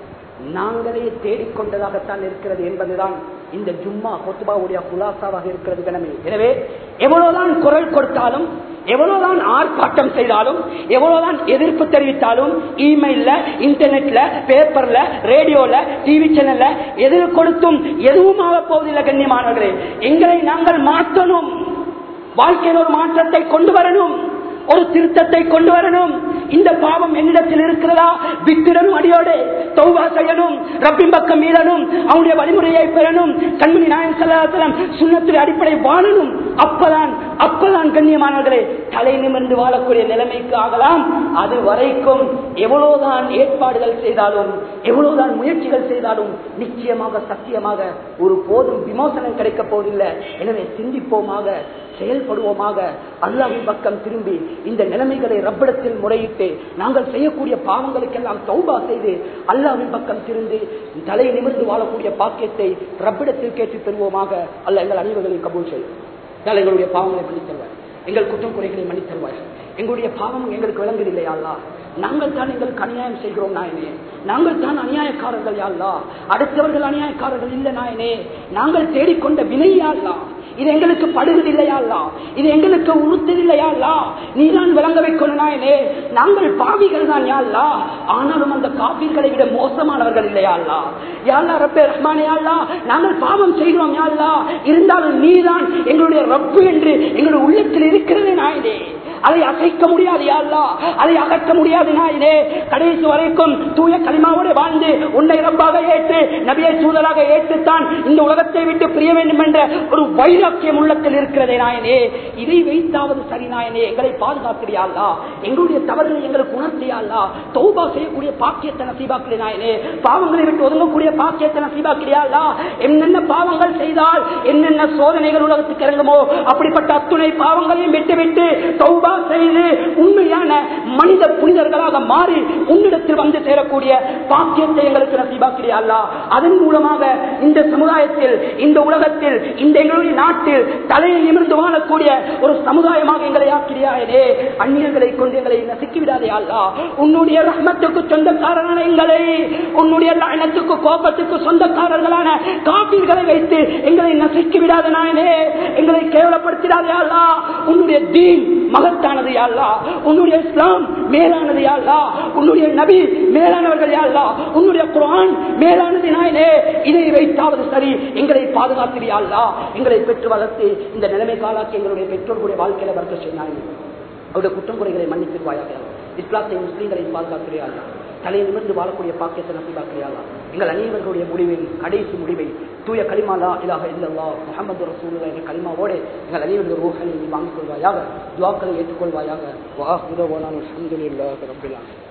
S1: நாங்களே தேடிக்கொண்டதாகத்தான் இருக்கிறது என்பதுதான் இந்த ஜும்மா கொத்துபாவுடைய குலாசாவாக இருக்கிறது கனமே எனவே எவ்வளவுதான் குரல் கொடுத்தாலும் எவ்வளவுதான் ஆர்ப்பாட்டம் செய்தாலும் எவ்வளவுதான் எதிர்ப்பு தெரிவித்தாலும் இமெயில்ல இன்டர்நெட்ல பேப்பர்ல ரேடியோல டிவி சேனல்ல எதிர் கொடுத்தும் எதுவும் ஆக போவதில்லை கண்ணியமானவர்களே எங்களை நாங்கள் மாற்றணும் வாழ்க்கையில் ஒரு மாற்றத்தை கொண்டு வரணும் ஒரு திருத்தத்தை கொண்டு வரணும் இந்த பாவம் என்னிடத்தில் இருக்கிறதா வித்திடனும் அடியோடு தௌபா செய்யணும் ரப்பின் பக்கம் மீறணும் அவனுடைய வழிமுறையை பெறணும் கண்மணி நாயன் சல்லாத்தலம் சுண்ணத்துடைய அடிப்படை வாழணும் அப்பதான் அப்பதான் கண்ணியமானவர்களே தலை நிமிர்ந்து வாழக்கூடிய நிலைமைக்கு ஆகலாம் அது வரைக்கும் எவ்வளவுதான் ஏற்பாடுகள் செய்தாலும் எவ்வளவுதான் முயற்சிகள் செய்தாலும் நிச்சயமாக சத்தியமாக ஒரு போதும் விமோசனம் கிடைக்கப் போவதில்லை எனவே சிந்திப்போமாக செயல்படுவோமாக அல்லாவின் பக்கம் திரும்பி இந்த நிலைமைகளை ரப்பிடத்தில் முறையிட்டு நாங்கள் செய்யக்கூடிய பாவங்களுக்கெல்லாம் தௌபா செய்து அல்லாவின் பக்கம் திருந்து தலை நிமிர்ந்து வாழக்கூடிய பாக்கியத்தை ரப்பிடத்தில் கேட்டு பெறுவோமாக அல்ல எங்கள் அனைவர்களையும் கபூல் செய்யும் அல்ல எங்களுடைய பாவங்களை மன்னித் தருவார் எங்கள் குற்றம் குறைகளை மன்னித் தருவார் எங்களுடைய பாவம் எங்களுக்கு விளங்குதில்லையா அல்லா நாங்கள் தான் எங்களுக்கு அநியாயம் செய்கிறோம் நாயனே நாங்கள் தான் அநியாயக்காரர்கள் யாழ்லா அடுத்தவர்கள் அநியாயக்காரர்கள் இல்லை நாயனே நாங்கள் தேடிக்கொண்ட வினையாள்லா இது எங்களுக்கு படுகுதில்லையாள்லா இது எங்களுக்கு உறுத்ததில்லையாள்லா நீதான் விளங்க வைக்கணும் நாயனே நாங்கள் பாவிகள் தான் யாழ்லா ஆனாலும் அந்த காப்பீர்களை விட மோசமானவர்கள் இல்லையாள்லா யாழ்லா ரப்பே ரஹ்மானே யாழ்லா நாங்கள் பாவம் செய்கிறோம் யாழ்லா இருந்தாலும் நீதான் எங்களுடைய ரப்பு என்று எங்களுடைய உள்ளத்தில் இருக்கிறது நாயனே அதை அசைக்க முடியாது யாழ்லா அதை அகற்ற முடியாது நாயனே கடைசி வரைக்கும் தூய களிமாவோடு வாழ்ந்து உன்னை ரப்பாக ஏற்று நபியை சூழலாக ஏற்றுத்தான் இந்த உலகத்தை விட்டு பிரிய வேண்டும் என்ற ஒரு வைராக்கியம் உள்ளத்தில் இருக்கிறதே நாயனே இதை வைத்தாவது சரி நாயனே எங்களை பாதுகாக்கிறியாள்லா எங்களுடைய தவறுகளை எங்களுக்கு உணர்த்தியாள்லா தௌபா செய்யக்கூடிய பாக்கியத்தை நசீபாக்கிறே நாயனே பாவங்களை விட்டு ஒதுங்கக்கூடிய பாக்கியத்தை நசீபாக்கிறியாள்லா என்னென்ன பாவங்கள் செய்தால் என்னென்ன சோதனைகள் உலகத்துக்கு இறங்குமோ அப்படிப்பட்ட அத்துணை பாவங்களையும் விட்டுவிட்டு தௌபா தௌபா செய்து உண்மையான மனித புனிதர்களாக மாறி உன்னிடத்தில் வந்து சேரக்கூடிய பாக்கியத்தை எங்களுக்கு நசீபாக்கிறியா அல்லா அதன் மூலமாக இந்த சமுதாயத்தில் இந்த உலகத்தில் இந்த எங்களுடைய நாட்டில் தலையை நிமிர்ந்து வாழக்கூடிய ஒரு சமுதாயமாக எங்களை ஆக்கிறியாயனே அந்நியர்களை கொண்டு எங்களை நசுக்கி விடாதே அல்லா உன்னுடைய ரஹ்மத்துக்கு சொந்தக்காரரான எங்களை உன்னுடைய லعنத்துக்கு கோபத்துக்கு சொந்தக்காரர்களான காப்பீர்களை வைத்து எங்களை நசுக்கி விடாத நாயனே எங்களை கேவலப்படுத்திடாதே அல்லா உன்னுடைய தீன் மகத்தானது யாழ்லா உன்னுடைய இஸ்லாம் மேலானது யாழ்லா உன்னுடைய நபி மேலானவர்கள் யாழ்லா உன்னுடைய குரான் மேலானது நாயனே இதை வைத்தாவது சரி எங்களை பாதுகாத்திரியாள்லா எங்களை பெற்று வளர்த்து இந்த நிலைமை காலாக்கி எங்களுடைய பெற்றோர்களுடைய வாழ்க்கையில வர்க்க செய்தாங்க அவருடைய குற்றம் குறைகளை மன்னித்திருவாயாக இஸ்லாத்தை முஸ்லீம்களை பாதுகாக்கிறியாளா தலையை நிமிர்ந்து வாழக்கூடிய பாக்கியத்தை நம்பிபாக்கிறியாளா எங்கள் அனைவர்களுடைய முடிவில் கடைசி முடிவை தூய கலிமாலா இலாக இல்லல்லா முகமது ரசூலுல்லா என்ற கலிமாவோடு எங்கள் அனைவருடைய ரூஹனை நீ வாங்கிக் கொள்வாயாக துவாக்களை ஏற்றுக்கொள்வாயாக வா உதவான அல்ஹம்துலில்லாஹி ரப்பில் ஆலமீன்